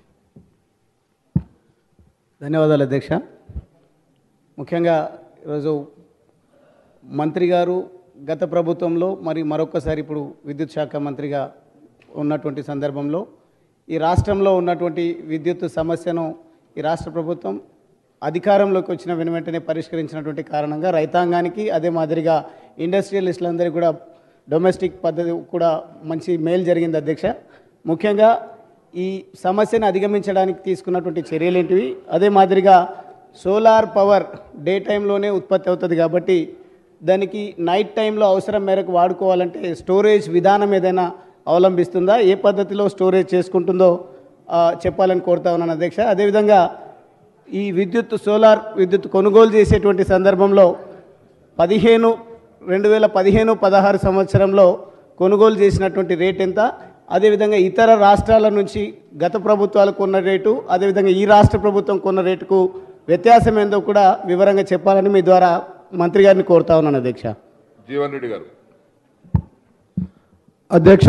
ధన్యవాదాలు అధ్యక్ష ముఖ్యంగా ఈరోజు మంత్రి గారు గత ప్రభుత్వంలో మరి మరొకసారి ఇప్పుడు విద్యుత్ శాఖ మంత్రిగా ఉన్నటువంటి సందర్భంలో ఈ రాష్ట్రంలో ఉన్నటువంటి విద్యుత్ సమస్యను ఈ రాష్ట్ర ప్రభుత్వం అధికారంలోకి వచ్చిన వెను వెంటనే పరిష్కరించినటువంటి కారణంగా రైతాంగానికి అదే మాదిరిగా ఇండస్ట్రియలిస్టులందరికీ కూడా డొమెస్టిక్ పద్ధతి కూడా మంచి మేలు జరిగింది అధ్యక్ష ముఖ్యంగా ఈ సమస్యను అధిగమించడానికి తీసుకున్నటువంటి చర్యలు ఏంటివి అదే మాదిరిగా సోలార్ పవర్ డే టైంలోనే ఉత్పత్తి అవుతుంది కాబట్టి దానికి నైట్ టైంలో అవసరం మేరకు వాడుకోవాలంటే స్టోరేజ్ విధానం ఏదైనా అవలంబిస్తుందా ఏ పద్ధతిలో స్టోరేజ్ చేసుకుంటుందో ఆ, చెప్పాలని కోరుతా ఉన్నాను అధ్యక్ష అదేవిధంగా ఈ విద్యుత్ సోలార్ విద్యుత్ కొనుగోలు చేసేటువంటి సందర్భంలో పదిహేను రెండు వేల పదిహేను పదహారు సంవత్సరంలో కొనుగోలు చేసినటువంటి రేట్ ఎంత అదేవిధంగా ఇతర రాష్ట్రాల నుంచి గత ప్రభుత్వాలు కొన్న రేటు అదేవిధంగా ఈ రాష్ట్ర ప్రభుత్వం కొన్న రేటుకు వ్యత్యాసం ఏందో కూడా వివరంగా చెప్పాలని మీ ద్వారా మంత్రి గారిని కోరుతా ఉన్నాను అధ్యక్ష జీవన్ రెడ్డి గారు అధ్యక్ష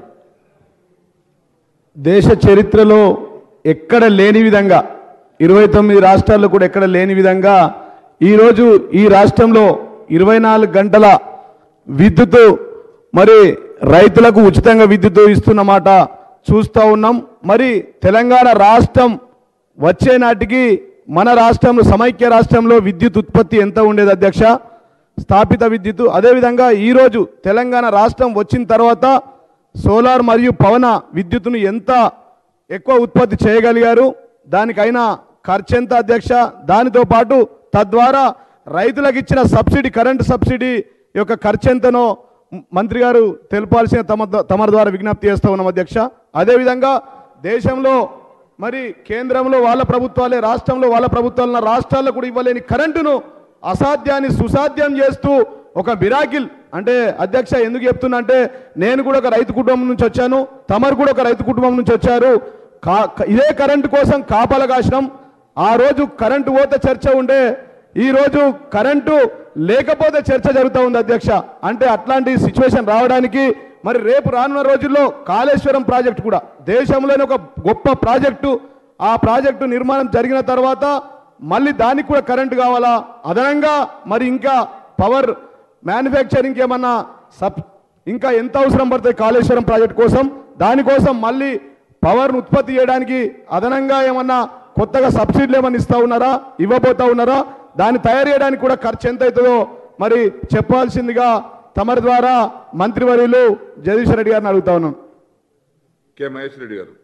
దేశ చరిత్రలో ఎక్కడ లేని విధంగా ఇరవై తొమ్మిది రాష్ట్రాల్లో కూడా ఎక్కడ లేని విధంగా ఈరోజు ఈ రాష్ట్రంలో ఇరవై నాలుగు గంటల విద్యుత్ మరి రైతులకు ఉచితంగా విద్యుత్ ఇస్తున్నమాట చూస్తూ ఉన్నాం మరి తెలంగాణ రాష్ట్రం వచ్చే నాటికి మన రాష్ట్రంలో సమైక్య రాష్ట్రంలో విద్యుత్ ఉత్పత్తి ఎంత ఉండేది అధ్యక్ష స్థాపిత విద్యుత్ అదేవిధంగా ఈరోజు తెలంగాణ రాష్ట్రం వచ్చిన తర్వాత సోలార్ మరియు పవన విద్యుత్తును ఎంత ఎక్కువ ఉత్పత్తి చేయగలిగారు దానికైనా ఖర్చు ఎంత అధ్యక్ష దానితో పాటు తద్వారా రైతులకు ఇచ్చిన సబ్సిడీ కరెంటు సబ్సిడీ యొక్క ఖర్చు ఎంతనో మంత్రి గారు తెలపాల్సిన తమ తమ ద్వారా విజ్ఞప్తి చేస్తూ ఉన్నాం అధ్యక్ష అదేవిధంగా దేశంలో మరి కేంద్రంలో వాళ్ళ ప్రభుత్వాలే రాష్ట్రంలో వాళ్ళ ప్రభుత్వాలు ఉన్న రాష్ట్రాల్లో కూడా ఇవ్వలేని కరెంటును అసాధ్యాన్ని సుసాధ్యం చేస్తూ ఒక మిరాకిల్ అంటే అధ్యక్ష ఎందుకు చెప్తున్నా అంటే నేను కూడా ఒక రైతు కుటుంబం నుంచి వచ్చాను తమరు కూడా ఒక రైతు కుటుంబం నుంచి వచ్చారు కా ఇదే కరెంటు కోసం కాపలా కాసినాం ఆ రోజు కరెంటు పోతే చర్చ ఉండే ఈ రోజు కరెంటు లేకపోతే చర్చ జరుగుతూ ఉంది అధ్యక్ష అంటే అట్లాంటి సిచ్యువేషన్ రావడానికి మరి రేపు రానున్న రోజుల్లో కాళేశ్వరం ప్రాజెక్టు కూడా దేశంలోనే ఒక గొప్ప ప్రాజెక్టు ఆ ప్రాజెక్టు నిర్మాణం జరిగిన తర్వాత మళ్ళీ దానికి కూడా కరెంటు కావాలా అదనంగా మరి ఇంకా పవర్ మ్యానుఫ్యాక్చరింగ్ ఏమన్నా సబ్ ఇంకా ఎంత అవసరం పడుతుంది కాళేశ్వరం ప్రాజెక్ట్ కోసం దానికోసం మళ్ళీ పవర్ను ఉత్పత్తి చేయడానికి అదనంగా ఏమన్నా కొత్తగా సబ్సిడీలు ఏమన్నా ఇస్తా ఉన్నారా ఇవ్వబోతా ఉన్నారా దాన్ని తయారు చేయడానికి కూడా ఖర్చు ఎంత అవుతుందో మరి చెప్పాల్సిందిగా తమరి ద్వారా మంత్రివర్యులు జగదీశ్వర్ రెడ్డి గారిని అడుగుతా ఉన్నాను కె మహేష్ రెడ్డి గారు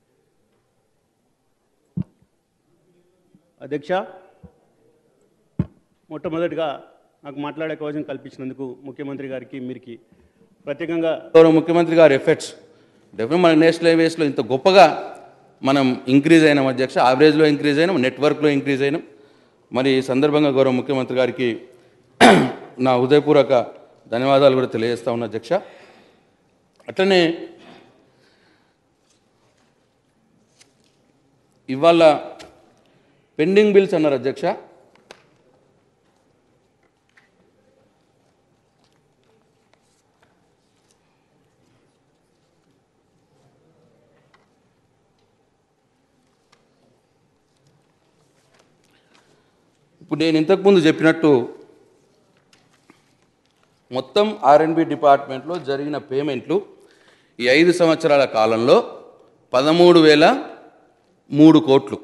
అధ్యక్ష మొట్టమొదటిగా నాకు మాట్లాడే అవకాశం కల్పించినందుకు ముఖ్యమంత్రి గారికి మీరికి ప్రత్యేకంగా గౌరవ ముఖ్యమంత్రి గారి ఎఫెక్ట్స్ డెఫినెట్ మన నేషనల్ హైవేస్లో ఇంత గొప్పగా మనం ఇంక్రీజ్ అయినాం అధ్యక్ష యావరేజ్లో ఇంక్రీజ్ అయినాం నెట్వర్క్లో ఇంక్రీజ్ అయినాం మరి ఈ సందర్భంగా గౌరవ ముఖ్యమంత్రి గారికి నా హృదయపూర్వక ధన్యవాదాలు కూడా తెలియజేస్తా ఉన్నా అధ్యక్ష అట్లనే ఇవాళ పెండింగ్ బిల్స్ అన్నారు అధ్యక్ష ఇప్పుడు నేను ఇంతకుముందు చెప్పినట్టు మొత్తం ఆర్ఎన్బి డిపార్ట్మెంట్లో జరిగిన పేమెంట్లు ఈ ఐదు సంవత్సరాల కాలంలో పదమూడు వేల మూడు కోట్లు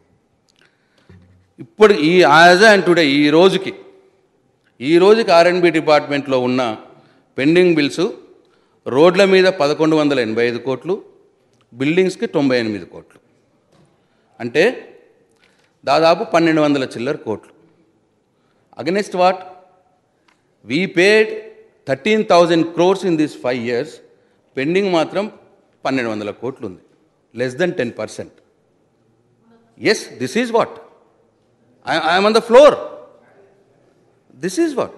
ఇప్పుడు ఈ యాజ్ అండ్ టుడే ఈ రోజుకి ఈ రోజుకి ఆర్ఎన్బి డిపార్ట్మెంట్లో ఉన్న పెండింగ్ బిల్స్ రోడ్ల మీద పదకొండు వందల ఎనభై ఐదు కోట్లు బిల్డింగ్స్కి తొంభై ఎనిమిది కోట్లు అంటే దాదాపు పన్నెండు వందల చిల్లర కోట్లు against what we paid thirteen thousand crores in this five years pending మాత్రం పన్నెండు వందల కోట్లు ఉంది less than ten percent yes this is what I'm on the floor this is what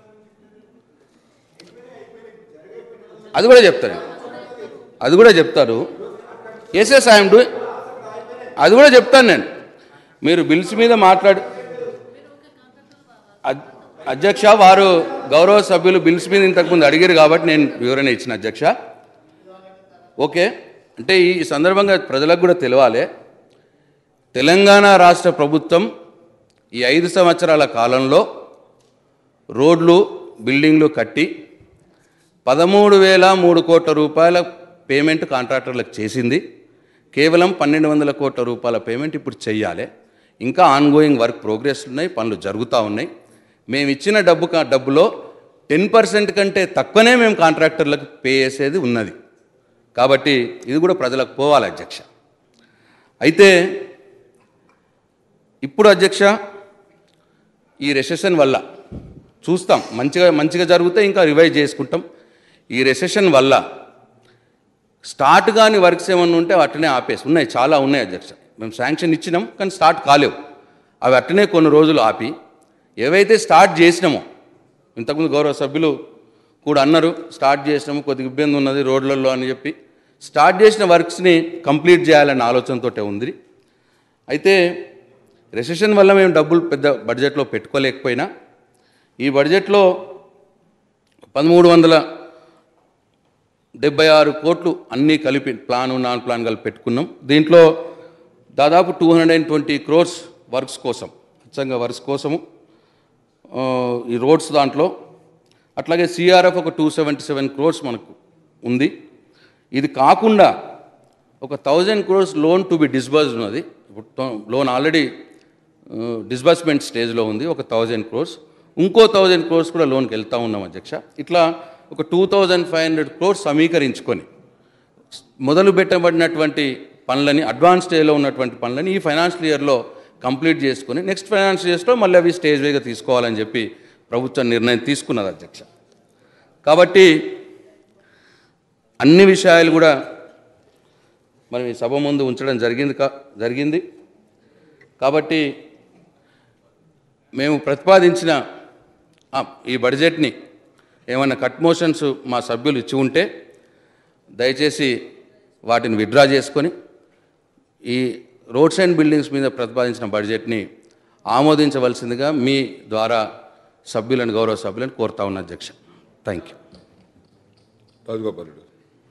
అది కూడా చెప్తారు అది కూడా చెప్తారు ఎస్ ఎస్ ఐఎమ్ డూ అది కూడా చెప్తాను నేను మీరు బిల్స్ మీద మాట్లాడు అద్- అధ్యక్ష వారు గౌరవ సభ్యులు బిల్స్ మీద ఇంతకుముందు అడిగారు కాబట్టి నేను వివరణ ఇచ్చిన అధ్యక్ష ఓకే అంటే ఈ సందర్భంగా ప్రజలకు కూడా తెలియాలి తెలంగాణ రాష్ట్ర ప్రభుత్వం ఈ ఐదు సంవత్సరాల కాలంలో రోడ్లు బిల్డింగ్లు కట్టి పదమూడు వేల మూడు కోట్ల రూపాయల పేమెంట్ కాంట్రాక్టర్లకు చేసింది కేవలం పన్నెండు వందల కోట్ల రూపాయల పేమెంట్ ఇప్పుడు చెయ్యాలి ఇంకా ఆన్గోయింగ్ వర్క్ ప్రోగ్రెస్ ఉన్నాయి పనులు జరుగుతూ ఉన్నాయి మేము ఇచ్చిన డబ్బు కా- డబ్బులో టెన్ పర్సెంట్ కంటే తక్కువనే మేము కాంట్రాక్టర్లకు పే చేసేది ఉన్నది కాబట్టి ఇది కూడా ప్రజలకు పోవాలి అధ్యక్ష అయితే ఇప్పుడు అధ్యక్ష ఈ రెసెషన్ వల్ల చూస్తాం మంచిగా మంచిగా జరిగితే ఇంకా రివైజ్ చేసుకుంటాం ఈ రెసెషన్ వల్ల స్టార్ట్ కాని వర్క్స్ ఏమన్నా ఉంటే అట్లనే ఆపేసి ఉన్నాయి చాలా ఉన్నాయి అధ్యక్ష మేము శాంక్షన్ ఇచ్చినాం కానీ స్టార్ట్ కాలేవు అవి అట్లనే కొన్ని రోజులు ఆపి ఏవైతే స్టార్ట్ చేసినామో ఇంతకుముందు గౌరవ సభ్యులు కూడా అన్నారు స్టార్ట్ చేసినాము కొద్దిగా ఇబ్బంది ఉన్నది రోడ్లలో అని చెప్పి స్టార్ట్ చేసిన వర్క్స్ని కంప్లీట్ చేయాలన్న ఆలోచనతోటే ఉంది అయితే రెసెషన్ వల్ల మేము డబ్బులు పెద్ద బడ్జెట్లో పెట్టుకోలేకపోయినా ఈ బడ్జెట్లో పదమూడు వందల డెబ్బై ఆరు కోట్లు అన్నీ కలిపి ప్లాను నాన్ ప్లాన్ కలిపి పెట్టుకున్నాం దీంట్లో దాదాపు two hundred and twenty crores works కోసం ఖచ్చితంగా వర్క్స్ కోసము ఆ, ఈ రోడ్స్ దాంట్లో అట్లాగే సిఆర్ఎఫ్ ఒక టూ సెవెంటీ సెవెన్ క్రోర్స్ మనకు ఉంది ఇది కాకుండా ఒక thousand crores loan to be disburse ఉన్నది ఇప్పుడు లోన్ ఆల్రెడీ డిస్బర్స్మెంట్ స్టేజ్లో ఉంది ఒక థౌజండ్ క్రోర్స్ ఇంకో థౌజండ్ క్రోర్స్ కూడా లోన్కి వెళ్తూ ఉన్నాం అధ్యక్ష ఇట్లా ఒక two thousand five hundred crores సమీకరించుకొని మొదలు పెట్టబడినటువంటి పనులని అడ్వాన్స్ స్టేజ్లో ఉన్నటువంటి పనులని ఈ ఫైనాన్షియల్ ఇయర్లో కంప్లీట్ చేసుకొని నెక్స్ట్ ఫైనాన్షియల్ ఇయర్స్లో మళ్ళీ అవి స్టేజ్ వైగా తీసుకోవాలని చెప్పి ప్రభుత్వం నిర్ణయం తీసుకున్నది అధ్యక్ష కాబట్టి అన్ని విషయాలు కూడా మనం ఈ సభ ముందు ఉంచడం జరిగింది కా జరిగింది కాబట్టి మేము ప్రతిపాదించిన ఆ, ఈ బడ్జెట్ని ఏమైనా కట్ మోషన్స్ మా సభ్యులు ఇచ్చి ఉంటే దయచేసి వాటిని విత్డ్రా చేసుకొని ఈ రోడ్స్ అండ్ బిల్డింగ్స్ మీద ప్రతిపాదించిన బడ్జెట్ని ఆమోదించవలసిందిగా మీ ద్వారా సభ్యులను గౌరవ సభ్యులను కోరుతా ఉన్న అధ్యక్ష థ్యాంక్ యూ రాజగోపాల్ రెడ్డి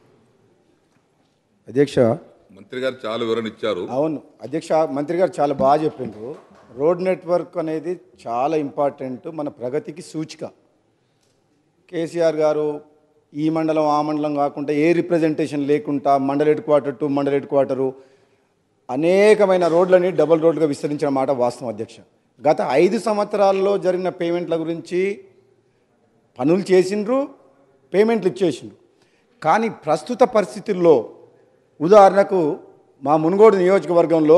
అధ్యక్ష మంత్రి గారు చాలా వివరణ ఇచ్చారు అవును అధ్యక్ష మంత్రి గారు చాలా బాగా చెప్పిండ్రు రోడ్ నెట్వర్క్ అనేది చాలా ఇంపార్టెంట్ మన ప్రగతికి సూచిక కేసీఆర్ గారు ఈ మండలం ఆ మండలం కాకుండా ఏ రిప్రజెంటేషన్ లేకుండా mandal head quarter to mandal head quarter అనేకమైన రోడ్లని డబుల్ రోడ్లుగా విస్తరించిన మాట వాస్తవం అధ్యక్ష గత ఐదు సంవత్సరాల్లో జరిగిన పేమెంట్ల గురించి పనులు చేసిండ్రు పేమెంట్లు ఇచ్చేసిండ్రు కానీ ప్రస్తుత పరిస్థితుల్లో ఉదాహరణకు మా మునుగోడు నియోజకవర్గంలో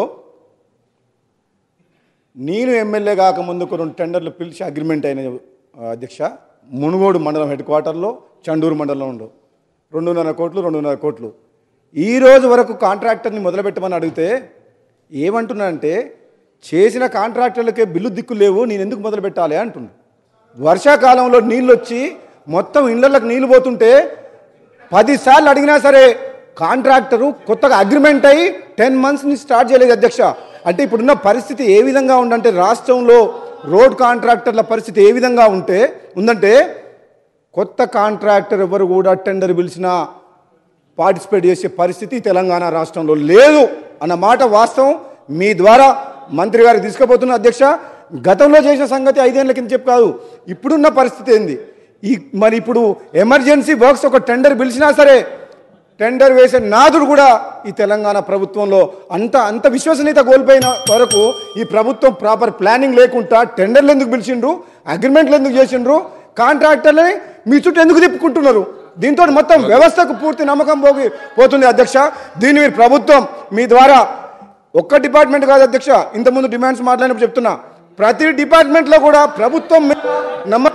నేను ఎమ్మెల్యే కాకముందుకు రెండు టెండర్లు పిలిచి అగ్రిమెంట్ అయిన ఆ, అధ్యక్ష మునుగోడు మండలం హెడ్ క్వార్టర్లో చండూరు మండలంలో రెండున్నర కోట్లు రెండున్నర కోట్లు ఈ రోజు వరకు కాంట్రాక్టర్ని మొదలుపెట్టమని అడిగితే ఏమంటున్నానంటే చేసిన కాంట్రాక్టర్లకే బిల్లు దిక్కు లేవు నేను ఎందుకు మొదలు పెట్టాలి అంటున్నా వర్షాకాలంలో నీళ్ళు వచ్చి మొత్తం ఇళ్లకి నీళ్ళు పోతుంటే పదిసార్లు అడిగినా సరే కాంట్రాక్టరు కొత్తగా అగ్రిమెంట్ అయ్యి టెన్ మంత్స్ని స్టార్ట్ చేయలేదు అధ్యక్ష అంటే ఇప్పుడున్న పరిస్థితి ఏ విధంగా ఉందంటే రాష్ట్రంలో రోడ్ కాంట్రాక్టర్ల పరిస్థితి ఏ విధంగా ఉంటే ఉందంటే కొత్త కాంట్రాక్టర్ ఎవరు కూడా టెండర్ పిలిచినా పార్టిసిపేట్ చేసే పరిస్థితి తెలంగాణ రాష్ట్రంలో లేదు అన్న మాట వాస్తవం మీ ద్వారా మంత్రి గారికి తీసుకుపోతున్న అధ్యక్ష గతంలో చేసిన సంగతి ఐదేళ్ల కింద చెప్పు కాదు ఇప్పుడున్న పరిస్థితి ఏంది ఈ మరి ఇప్పుడు ఎమర్జెన్సీ వర్క్స్ ఒక టెండర్ పిలిచినా సరే టెండర్ వేసే నాదుడు కూడా ఈ తెలంగాణ ప్రభుత్వంలో అంత అంత విశ్వసనీయత కోల్పోయిన వరకు ఈ ప్రభుత్వం ప్రాపర్ ప్లానింగ్ లేకుండా టెండర్లు ఎందుకు పిలిచిండ్రు అగ్రిమెంట్లు ఎందుకు చేసిండ్రు కాంట్రాక్టర్లని మీ చుట్టూ ఎందుకు తిప్పుకుంటున్నారు దీంతో మొత్తం వ్యవస్థకు పూర్తి నమ్మకం పోగి పోతుంది అధ్యక్ష దీన్ని మీరు ప్రభుత్వం మీ ద్వారా ఒక్క డిపార్ట్మెంట్ కాదు అధ్యక్ష ఇంతకుముందు డిమాండ్స్ మాట్లాడినప్పుడు చెప్తున్నా ప్రతి డిపార్ట్మెంట్లో కూడా ప్రభుత్వం మీ- నమ్మ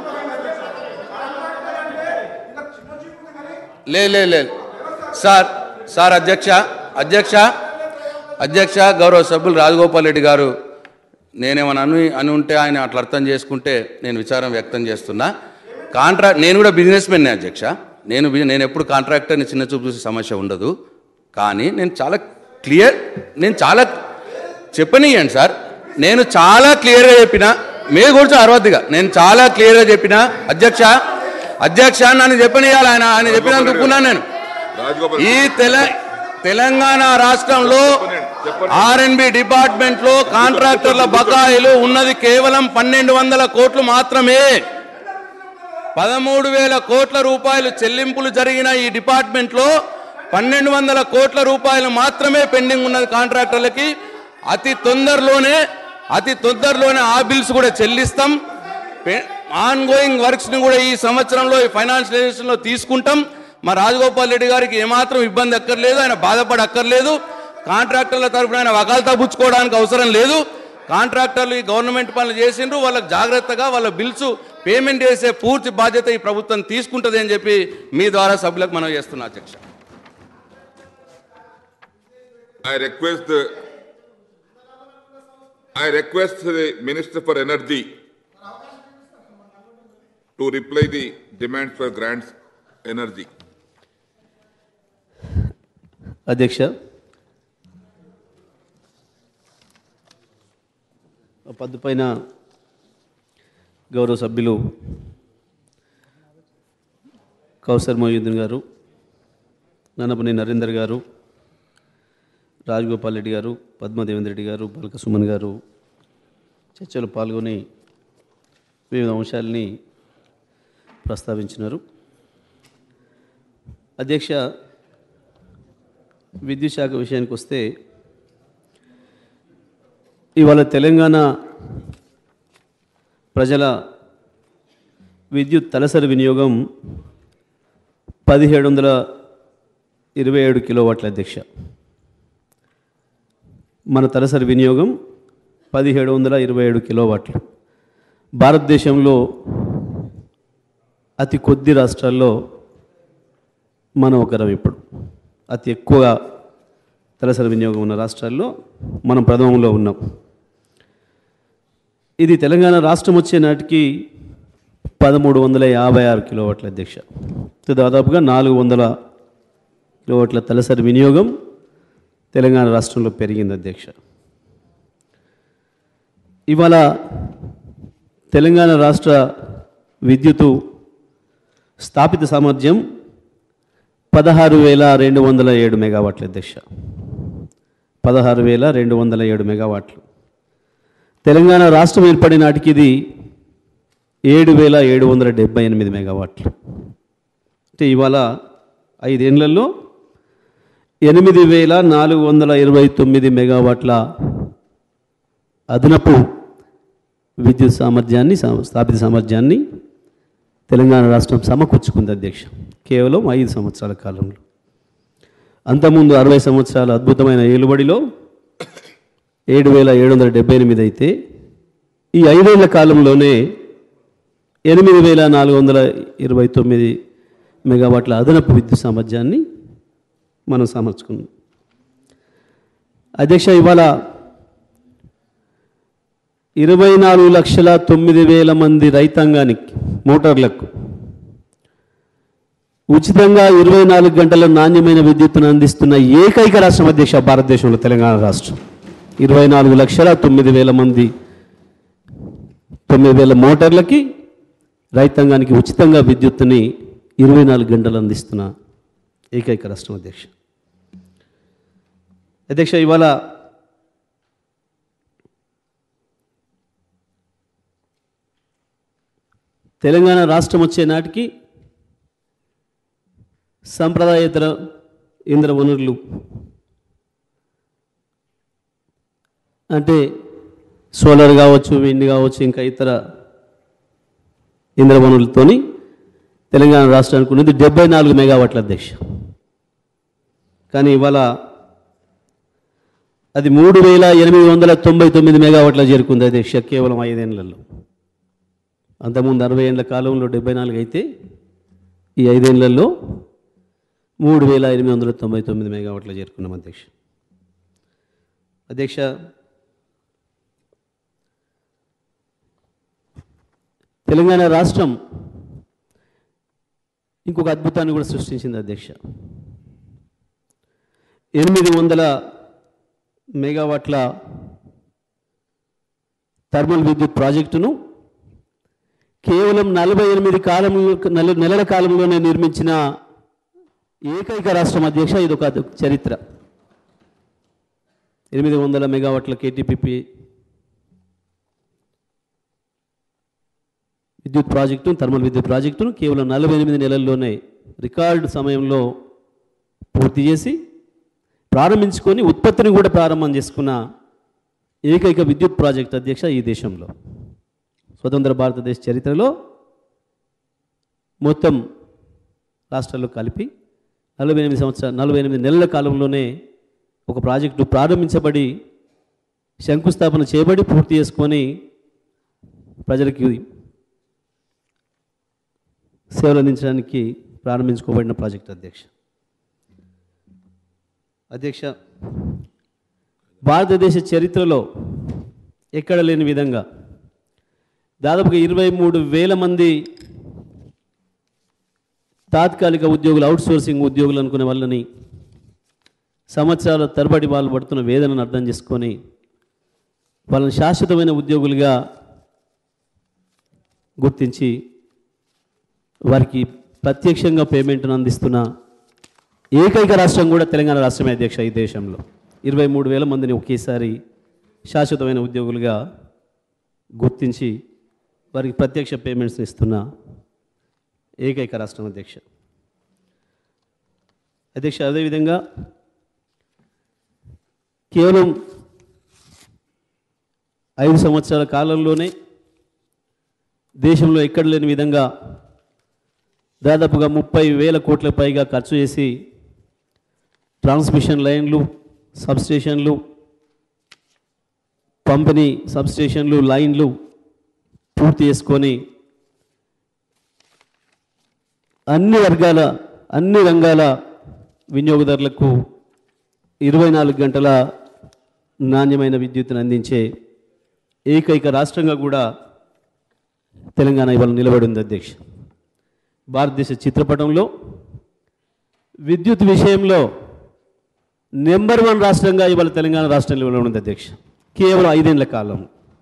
లే లే లే సార్ సార్ అధ్యక్ష అధ్యక్ష అధ్యక్ష గౌరవ సభ్యులు రాజగోపాల్ రెడ్డి గారు నేనేమన్నా అని అని ఉంటే ఆయన అట్లా అర్థం చేసుకుంటే నేను విచారం వ్యక్తం చేస్తున్నా కాంట్రాక్ట్ నేను కూడా బిజినెస్ మెన్నే అధ్యక్ష నేను బి- నేను ఎప్పుడు కాంట్రాక్టర్ని చిన్న చూపు చూసే సమస్య ఉండదు కానీ నేను చాలా క్లియర్ నేను చాలా చెప్పనియండి సార్ నేను చాలా క్లియర్గా చెప్పిన మీరు గురించి అరవద్దుగా నేను చాలా క్లియర్గా చెప్పిన అధ్యక్ష అధ్యక్ష నన్ను చెప్పనియాలి ఆయన ఆయన చెప్పినందుకు ఒప్పుకున్నాను నేను రాజగోపాల్ ఈ తెల తెలంగాణ రాష్ట్రంలో ఆర్ఎన్బి డిపార్ట్మెంట్ లో కాంట్రాక్టర్ల బకాయిలు ఉన్నది కేవలం పన్నెండు వందల కోట్లు మాత్రమే పదమూడు వేల కోట్ల రూపాయలు చెల్లింపులు జరిగిన ఈ డిపార్ట్మెంట్ లో పన్నెండు వందల కోట్ల రూపాయలు మాత్రమే పెండింగ్ ఉన్నది కాంట్రాక్టర్లకి అతి తొందరలోనే అతి తొందరలోనే ఆ బిల్స్ కూడా చెల్లిస్తాం ఆన్ గోయింగ్ వర్క్స్ని కూడా ఈ సంవత్సరంలో ఈ ఫైనాన్షియలైజేషన్లో తీసుకుంటాం మా రాజగోపాల్ రెడ్డి గారికి ఏమాత్రం ఇబ్బంది అక్కర్లేదు ఆయన బాధపడ అక్కర్లేదు కాంట్రాక్టర్ల తరఫున ఆయన వకాల్తా పుచ్చుకోవడానికి అవసరం లేదు కాంట్రాక్టర్లు ఈ గవర్నమెంట్ పనులు చేసిండ్రు వాళ్ళకి జాగ్రత్తగా వాళ్ళ బిల్స్ పేమెంట్ చేసే పూర్తి బాధ్యత ఈ ప్రభుత్వం తీసుకుంటుంది అని చెప్పి మీ ద్వారా సభ్యులకు మనం చేస్తున్నా అధ్యక్ష I request the, I request the Minister for Energy to reply the demands for grants energy. అధ్యక్ష ఆ పద్దు పైన గౌరవ సభ్యులు కౌసర్ మొయ్యుద్దీన్ గారు నన్నపని నరేందర్ గారు రాజగోపాల్ రెడ్డి గారు పద్మదేవేంద్ర రెడ్డి గారు బల్క సుమన్ గారు చర్చలో పాల్గొని వివిధ అంశాలని ప్రస్తావించినారు అధ్యక్ష విద్యుత్ శాఖ విషయానికి వస్తే ఇవాళ తెలంగాణ ప్రజల విద్యుత్ తలసరి వినియోగం పదిహేడు వందల ఇరవై ఏడు కిలోవాట్ల అధ్యక్ష మన తలసరి వినియోగం పదిహేడు వందల ఇరవై ఏడు కిలోవాట్లు భారతదేశంలో అతి కొద్ది రాష్ట్రాల్లో మనం ఒకరం ఇప్పుడు అతి ఎక్కువగా తలసరి వినియోగం ఉన్న రాష్ట్రాల్లో మనం ప్రథమంలో ఉన్నాం ఇది తెలంగాణ రాష్ట్రం వచ్చే నాటికి పదమూడు వందల యాభై ఆరు కిలోవాట్ల అధ్యక్ష ఇది దాదాపుగా నాలుగు వందల కిలోవాట్ల తలసరి వినియోగం తెలంగాణ రాష్ట్రంలో పెరిగింది అధ్యక్ష ఇవాళ తెలంగాణ రాష్ట్ర విద్యుత్ స్థాపిత సామర్థ్యం పదహారు వేల రెండు వందల ఏడు మెగావాట్ల అధ్యక్ష పదహారు వేల రెండు వందల ఏడు మెగావాట్లు తెలంగాణ రాష్ట్రం ఏర్పడిన నాటికి ఇది ఏడు వేల ఏడు వందల డెబ్బై ఎనిమిది మెగావాట్లు అంటే ఇవాళ ఐదేళ్లలో ఎనిమిది వేల నాలుగు వందల ఇరవై తొమ్మిది మెగావాట్ల అదనపు విద్యుత్ సామర్థ్యాన్ని సా- స్థాపిత సామర్థ్యాన్ని తెలంగాణ రాష్ట్రం సమకూర్చుకుంది అధ్యక్ష కేవలం ఐదు సంవత్సరాల కాలంలో అంతకుముందు అరవై సంవత్సరాల అద్భుతమైన ఏలుబడిలో ఏడు వేల ఏడు వందల డెబ్బై ఎనిమిది అయితే ఈ ఐదేళ్ల కాలంలోనే ఎనిమిది వేల నాలుగు వందల ఇరవై తొమ్మిది మెగావాట్ల అదనపు విద్యుత్ సామర్థ్యాన్ని మనం సమర్చుకున్నాం అధ్యక్ష ఇవాళ ఇరవై నాలుగు లక్షల తొమ్మిది వేల మంది రైతాంగానికి మోటార్లకు ఉచితంగా ఇరవై నాలుగు గంటల నాణ్యమైన విద్యుత్తును అందిస్తున్న ఏకైక రాష్ట్రం అధ్యక్ష భారతదేశంలో తెలంగాణ రాష్ట్రం ఇరవై నాలుగు లక్షల తొమ్మిది వేల మంది తొమ్మిది వేల మోటార్లకి రైతాంగానికి ఉచితంగా విద్యుత్తుని ఇరవై నాలుగు గంటలు అందిస్తున్న ఏకైక రాష్ట్రం అధ్యక్ష అధ్యక్ష ఇవాళ తెలంగాణ రాష్ట్రం వచ్చే నాటికి సాంప్రదాయేతర ఇంద్ర వనరులు అంటే సోలార్ కావచ్చు విండ్ కావచ్చు ఇంకా ఇతర ఇంద్ర వనరులతోని తెలంగాణ రాష్ట్రానికి ఉన్నది డెబ్బై నాలుగు మెగావాట్ల అధ్యక్ష కానీ ఇవాళ అది మూడు వేల ఎనిమిది వందల తొంభై తొమ్మిది మెగావాట్ల చేరుకుంది అధ్యక్ష కేవలం ఐదేళ్లలో అంతకుముందు అరవై ఏళ్ళ కాలంలో డెబ్బై నాలుగు అయితే ఈ ఐదేళ్లలో మూడు వేల ఎనిమిది వందల తొంభై తొమ్మిది మెగావాట్లు చేరుకున్నాం అధ్యక్ష అధ్యక్ష తెలంగాణ రాష్ట్రం ఇంకొక అద్భుతాన్ని కూడా సృష్టించింది అధ్యక్ష ఎనిమిది వందల మెగావాట్ల థర్మల్ విద్యుత్ ప్రాజెక్టును కేవలం నలభై ఎనిమిది కాలంలో నెల నెలల కాలంలోనే నిర్మించిన ఏకైక రాష్ట్రం అధ్యక్ష ఇది ఒక చరిత్ర ఎనిమిది వందల మెగావాట్ల కేటీపీపీ విద్యుత్ ప్రాజెక్టు థర్మల్ విద్యుత్ ప్రాజెక్టును కేవలం నలభై ఎనిమిది నెలల్లోనే రికార్డు సమయంలో పూర్తి చేసి ప్రారంభించుకొని ఉత్పత్తిని కూడా ప్రారంభం చేసుకున్న ఏకైక విద్యుత్ ప్రాజెక్ట్ అధ్యక్ష ఈ దేశంలో స్వతంత్ర భారతదేశ చరిత్రలో మొత్తం రాష్ట్రాల్లో కలిపి నలభై ఎనిమిది సంవత్సరాలు నలభై ఎనిమిది నెలల కాలంలోనే ఒక ప్రాజెక్టు ప్రారంభించబడి శంకుస్థాపన చేయబడి పూర్తి చేసుకొని ప్రజలకి సేవలు అందించడానికి ప్రారంభించుకోబడిన ప్రాజెక్ట్ అధ్యక్ష అధ్యక్ష భారతదేశ చరిత్రలో ఎక్కడ లేని విధంగా దాదాపుగా ఇరవై మూడు వేల మంది తాత్కాలిక ఉద్యోగులు అవుట్సోర్సింగ్ ఉద్యోగులు అనుకునే వాళ్ళని సంవత్సరాల తరబడి వాళ్ళు పడుతున్న వేదనను అర్థం చేసుకొని వాళ్ళని శాశ్వతమైన ఉద్యోగులుగా గుర్తించి వారికి ప్రత్యక్షంగా పేమెంట్ను అందిస్తున్న ఏకైక రాష్ట్రం కూడా తెలంగాణ రాష్ట్రమే అధ్యక్ష ఈ దేశంలో ఇరవై మూడు వేల మందిని ఒకేసారి శాశ్వతమైన ఉద్యోగులుగా గుర్తించి వారికి ప్రత్యక్ష పేమెంట్స్ ఇస్తున్న ఏకైక రాష్ట్రం అధ్యక్ష అధ్యక్ష అదేవిధంగా కేవలం ఐదు సంవత్సరాల కాలంలోనే దేశంలో ఎక్కడ లేని విధంగా దాదాపుగా ముప్పై వేల కోట్ల పైగా ఖర్చు చేసి ట్రాన్స్మిషన్ లైన్లు సబ్స్టేషన్లు పంపిణీ సబ్స్టేషన్లు లైన్లు పూర్తి చేసుకొని అన్ని వర్గాల అన్ని రంగాల వినియోగదారులకు ఇరవై నాలుగు గంటల నాణ్యమైన విద్యుత్తును అందించే ఏకైక రాష్ట్రంగా కూడా తెలంగాణ ఇవాళ నిలబడి ఉంది అధ్యక్ష భారతదేశ చిత్రపటంలో విద్యుత్ విషయంలో నెంబర్ వన్ రాష్ట్రంగా ఇవాళ తెలంగాణ రాష్ట్రం నిలబడి ఉంది అధ్యక్ష కేవలం ఐదేళ్ల కాలం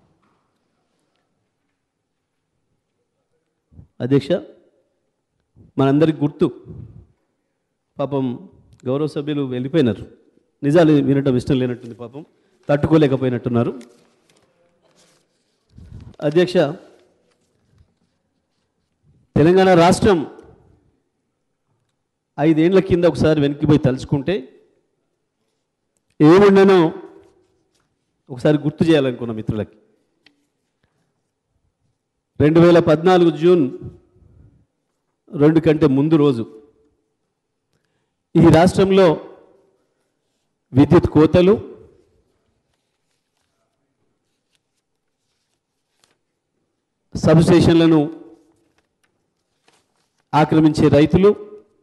అధ్యక్ష మనందరికి గుర్తు పాపం గౌరవ సభ్యులు వెళ్ళిపోయినారు నిజాలు వినటం ఇష్టం లేనట్టుంది పాపం తట్టుకోలేకపోయినట్టున్నారు అధ్యక్ష తెలంగాణ రాష్ట్రం ఐదేళ్ల కింద ఒకసారి వెనక్కిపోయి తలుచుకుంటే ఏముండనో ఒకసారి గుర్తు చేయాలనుకున్న మిత్రులకి రెండు వేల పద్నాలుగు జూన్ రెండు కంటే ముందు రోజు ఈ రాష్ట్రంలో విద్యుత్ కోతలు సబ్స్టేషన్లను ఆక్రమించే రైతులు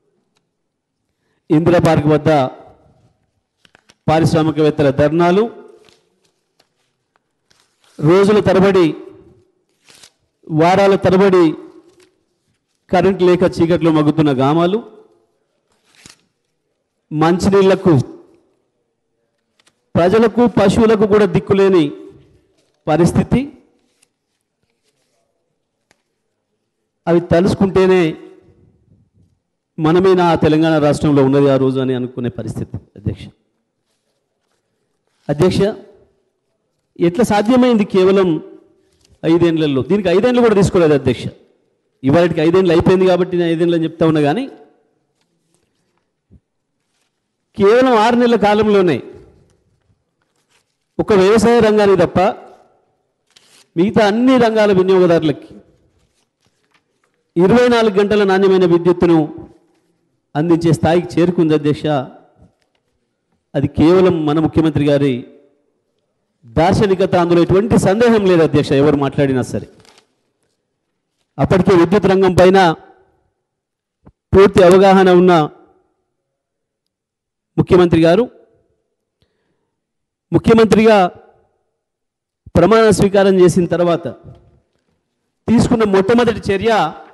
ఇందిరా పార్క్ వద్ద పారిశ్రామికవేత్తల ధర్నాలు రోజుల తరబడి వారాల తరబడి కరెంట్ లేక చీకట్లో మగ్గుతున్న గ్రామాలు మంచినీళ్లకు ప్రజలకు పశువులకు కూడా దిక్కులేని పరిస్థితి అవి తలుసుకుంటేనే మనమే నా తెలంగాణ రాష్ట్రంలో ఉన్నది ఆ రోజు అని అనుకునే పరిస్థితి అధ్యక్ష అధ్యక్ష ఎట్లా సాధ్యమైంది కేవలం ఐదేళ్లలో దీనికి ఐదేళ్ళు కూడా తీసుకోలేదు అధ్యక్ష ఇవాళకి ఐదేళ్ళు అయిపోయింది కాబట్టి నేను ఐదేళ్ళు అని చెప్తా ఉన్నా కానీ కేవలం ఆరు నెలల కాలంలోనే ఒక వ్యవసాయ రంగానికి తప్ప మిగతా అన్ని రంగాల వినియోగదారులకి ఇరవై నాలుగు గంటల నాణ్యమైన విద్యుత్తును అందించే స్థాయికి చేరుకుంది అధ్యక్ష అది కేవలం మన ముఖ్యమంత్రి గారి దార్శనికత అందులో ఎటువంటి సందేహం లేదు అధ్యక్ష ఎవరు మాట్లాడినా సరే అప్పటికే విద్యుత్ రంగం పైన పూర్తి అవగాహన ఉన్న ముఖ్యమంత్రి గారు ముఖ్యమంత్రిగా ప్రమాణ స్వీకారం చేసిన తర్వాత తీసుకున్న మొట్టమొదటి చర్య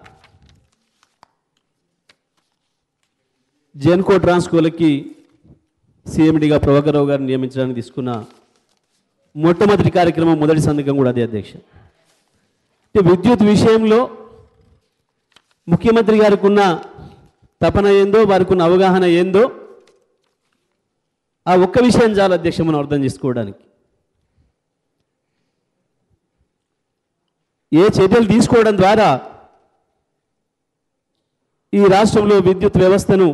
జెన్కో ట్రాన్స్కోలకి సీఎండిగా ప్రభాకరరావు గారిని నియమించడానికి తీసుకున్న మొట్టమొదటి కార్యక్రమం మొదటి సంతకం కూడా అదే అధ్యక్ష అంటే విద్యుత్ విషయంలో ముఖ్యమంత్రి గారికి ఉన్న తపన ఏందో వారికి ఉన్న అవగాహన ఏందో ఆ ఒక్క విషయం చాలా అధ్యక్ష మనం అర్థం చేసుకోవడానికి ఏ చర్యలు తీసుకోవడం ద్వారా ఈ రాష్ట్రంలో విద్యుత్ వ్యవస్థను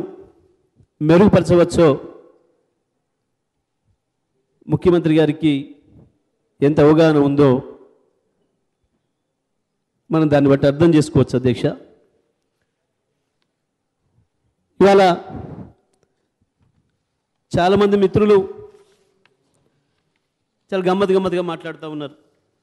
మెరుగుపరచవచ్చో ముఖ్యమంత్రి గారికి ఎంత అవగాహన ఉందో మనం దాన్ని బట్టి అర్థం చేసుకోవచ్చు అధ్యక్ష ఇవాళ చాలామంది మిత్రులు చాలా గమ్మత్ గమ్మత్తుగా మాట్లాడుతూ ఉన్నారు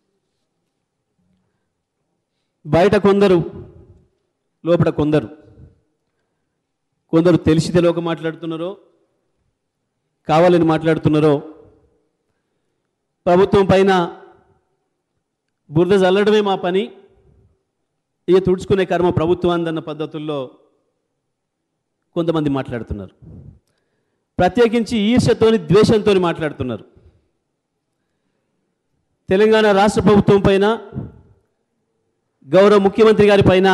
బయట కొందరు లోపల కొందరు కొందరు తెలిసి తెలియక మాట్లాడుతున్నారో కావాలని మాట్లాడుతున్నారో ప్రభుత్వం పైన బురద చల్లడమే మా పని ఇక తుడుచుకునే కర్మ ప్రభుత్వం అందన్న పద్ధతుల్లో కొంతమంది మాట్లాడుతున్నారు ప్రత్యేకించి ఈర్ష్యతోని ద్వేషంతో మాట్లాడుతున్నారు తెలంగాణ రాష్ట్ర ప్రభుత్వం పైన గౌరవ ముఖ్యమంత్రి గారి పైన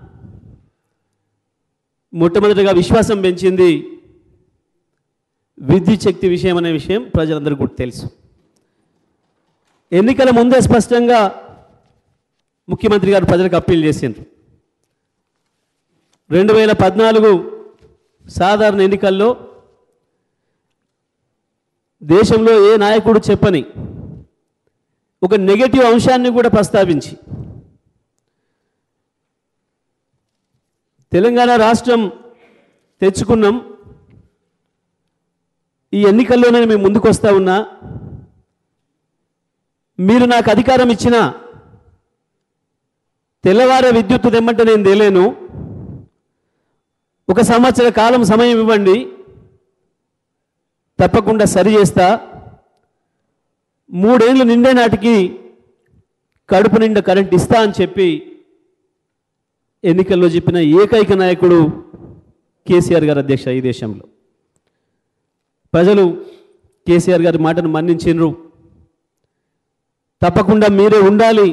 మొట్టమొదటిగా విశ్వాసం పెంచింది విద్యుత్ శక్తి విషయం అనే విషయం ప్రజలందరికీ కూడా తెలుసు ఎన్నికల ముందే స్పష్టంగా ముఖ్యమంత్రి గారు ప్రజలకు అప్పీల్ చేసిండ్రు రెండు వేల పద్నాలుగు సాధారణ ఎన్నికల్లో దేశంలో ఏ నాయకుడు చెప్పని ఒక నెగటివ్ అంశాన్ని కూడా ప్రస్తావించి తెలంగాణ రాష్ట్రం తెచ్చుకున్నాం ఈ ఎన్నికల్లోనే మేము ముందుకు వస్తా ఉన్నా మీరు నాకు అధికారం ఇచ్చిన తెల్లవారే విద్యుత్తు తెమ్మంటే నేను తెలియను ఒక సంవత్సర కాలం సమయం ఇవ్వండి తప్పకుండా సరి చేస్తా మూడేళ్ళు నిండే నాటికి కడుపు నిండా కరెంట్ ఇస్తా అని చెప్పి ఎన్నికల్లో చెప్పిన ఏకైక నాయకుడు కేసీఆర్ గారు అధ్యక్ష ఈ దేశంలో ప్రజలు కేసీఆర్ గారి మాటను మన్నించిండ్రు తప్పకుండా మీరే ఉండాలి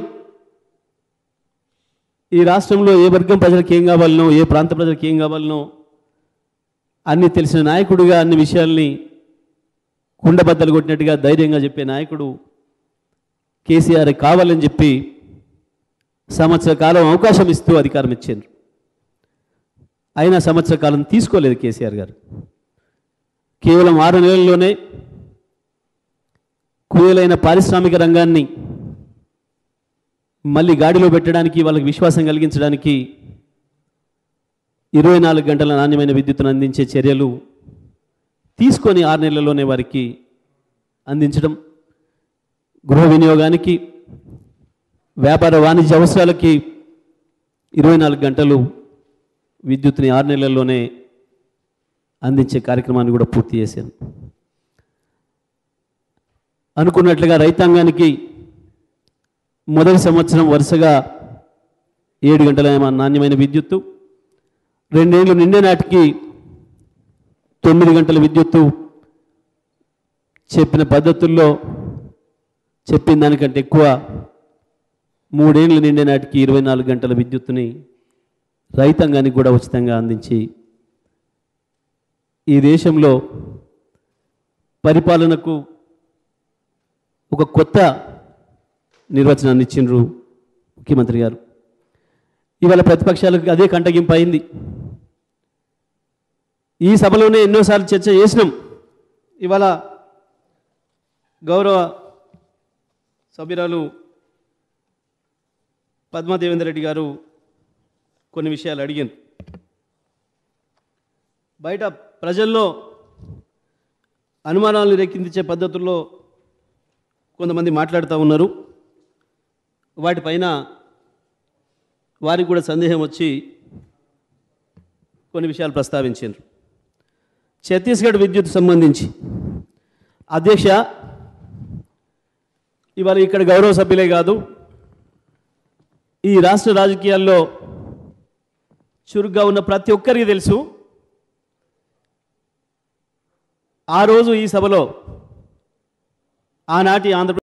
ఈ రాష్ట్రంలో ఏ వర్గం ప్రజలకు ఏం కావాలనో ఏ ప్రాంత ప్రజలకు ఏం కావాలనో అన్ని తెలిసిన నాయకుడిగా అన్ని విషయాల్ని కుండబద్దలు కొట్టినట్టుగా ధైర్యంగా చెప్పే నాయకుడు కేసీఆర్ కావాలని చెప్పి సంవత్సర కాలం అవకాశం ఇస్తూ అధికారం ఇచ్చారు అయినా సంవత్సర కాలం తీసుకోలేదు కేసీఆర్ గారు కేవలం ఆరు నెలల్లోనే కుదేలైన పారిశ్రామిక రంగాన్ని మళ్ళీ గాడిలో పెట్టడానికి వాళ్ళకి విశ్వాసం కలిగించడానికి ఇరవై నాలుగు గంటల నాణ్యమైన విద్యుత్తును అందించే చర్యలు తీసుకొని ఆరు నెలల్లోనే వారికి అందించడం గృహ వినియోగానికి వ్యాపార వాణిజ్య అవసరాలకి ఇరవై నాలుగు గంటలు విద్యుత్తుని ఆరు నెలల్లోనే అందించే కార్యక్రమాన్ని కూడా పూర్తి చేశాను అనుకున్నట్లుగా రైతాంగానికి మొదటి సంవత్సరం వరుసగా ఏడు గంటల నాణ్యమైన విద్యుత్తు రెండేళ్ళు నిండే నాటికి తొమ్మిది గంటల విద్యుత్తు చెప్పిన పద్ధతుల్లో చెప్పిన దానికంటే ఎక్కువ మూడేళ్ళు నిండే నాటికి ఇరవై నాలుగు గంటల విద్యుత్తుని రైతాంగానికి కూడా ఉచితంగా అందించి ఈ దేశంలో పరిపాలనకు ఒక కొత్త నిర్వచనాన్ని ఇచ్చిండ్రు ముఖ్యమంత్రి గారు ఇవాళ ప్రతిపక్షాలకు అదే కంటగింపు అయింది ఈ సభలోనే ఎన్నోసార్లు చర్చ చేసినాం ఇవాళ గౌరవ సభ్యురాలు పద్మాదేవేంద్ర రెడ్డి గారు కొన్ని విషయాలు అడిగారు బయట ప్రజల్లో అనుమానాలను రేకెత్తించే పద్ధతుల్లో కొంతమంది మాట్లాడుతూ ఉన్నారు వాటిపైన వారికి కూడా సందేహం వచ్చి కొన్ని విషయాలు ప్రస్తావించారు ఛత్తీస్గఢ్ విద్యుత్ సంబంధించి అధ్యక్ష ఇవాళ ఇక్కడ గౌరవ సభ్యులే కాదు ఈ రాష్ట్ర రాజకీయాల్లో చురుగ్గా ఉన్న ప్రతి ఒక్కరికి తెలుసు ఆ రోజు ఈ సభలో ఆనాటి ఆంధ్రప్రదేశ్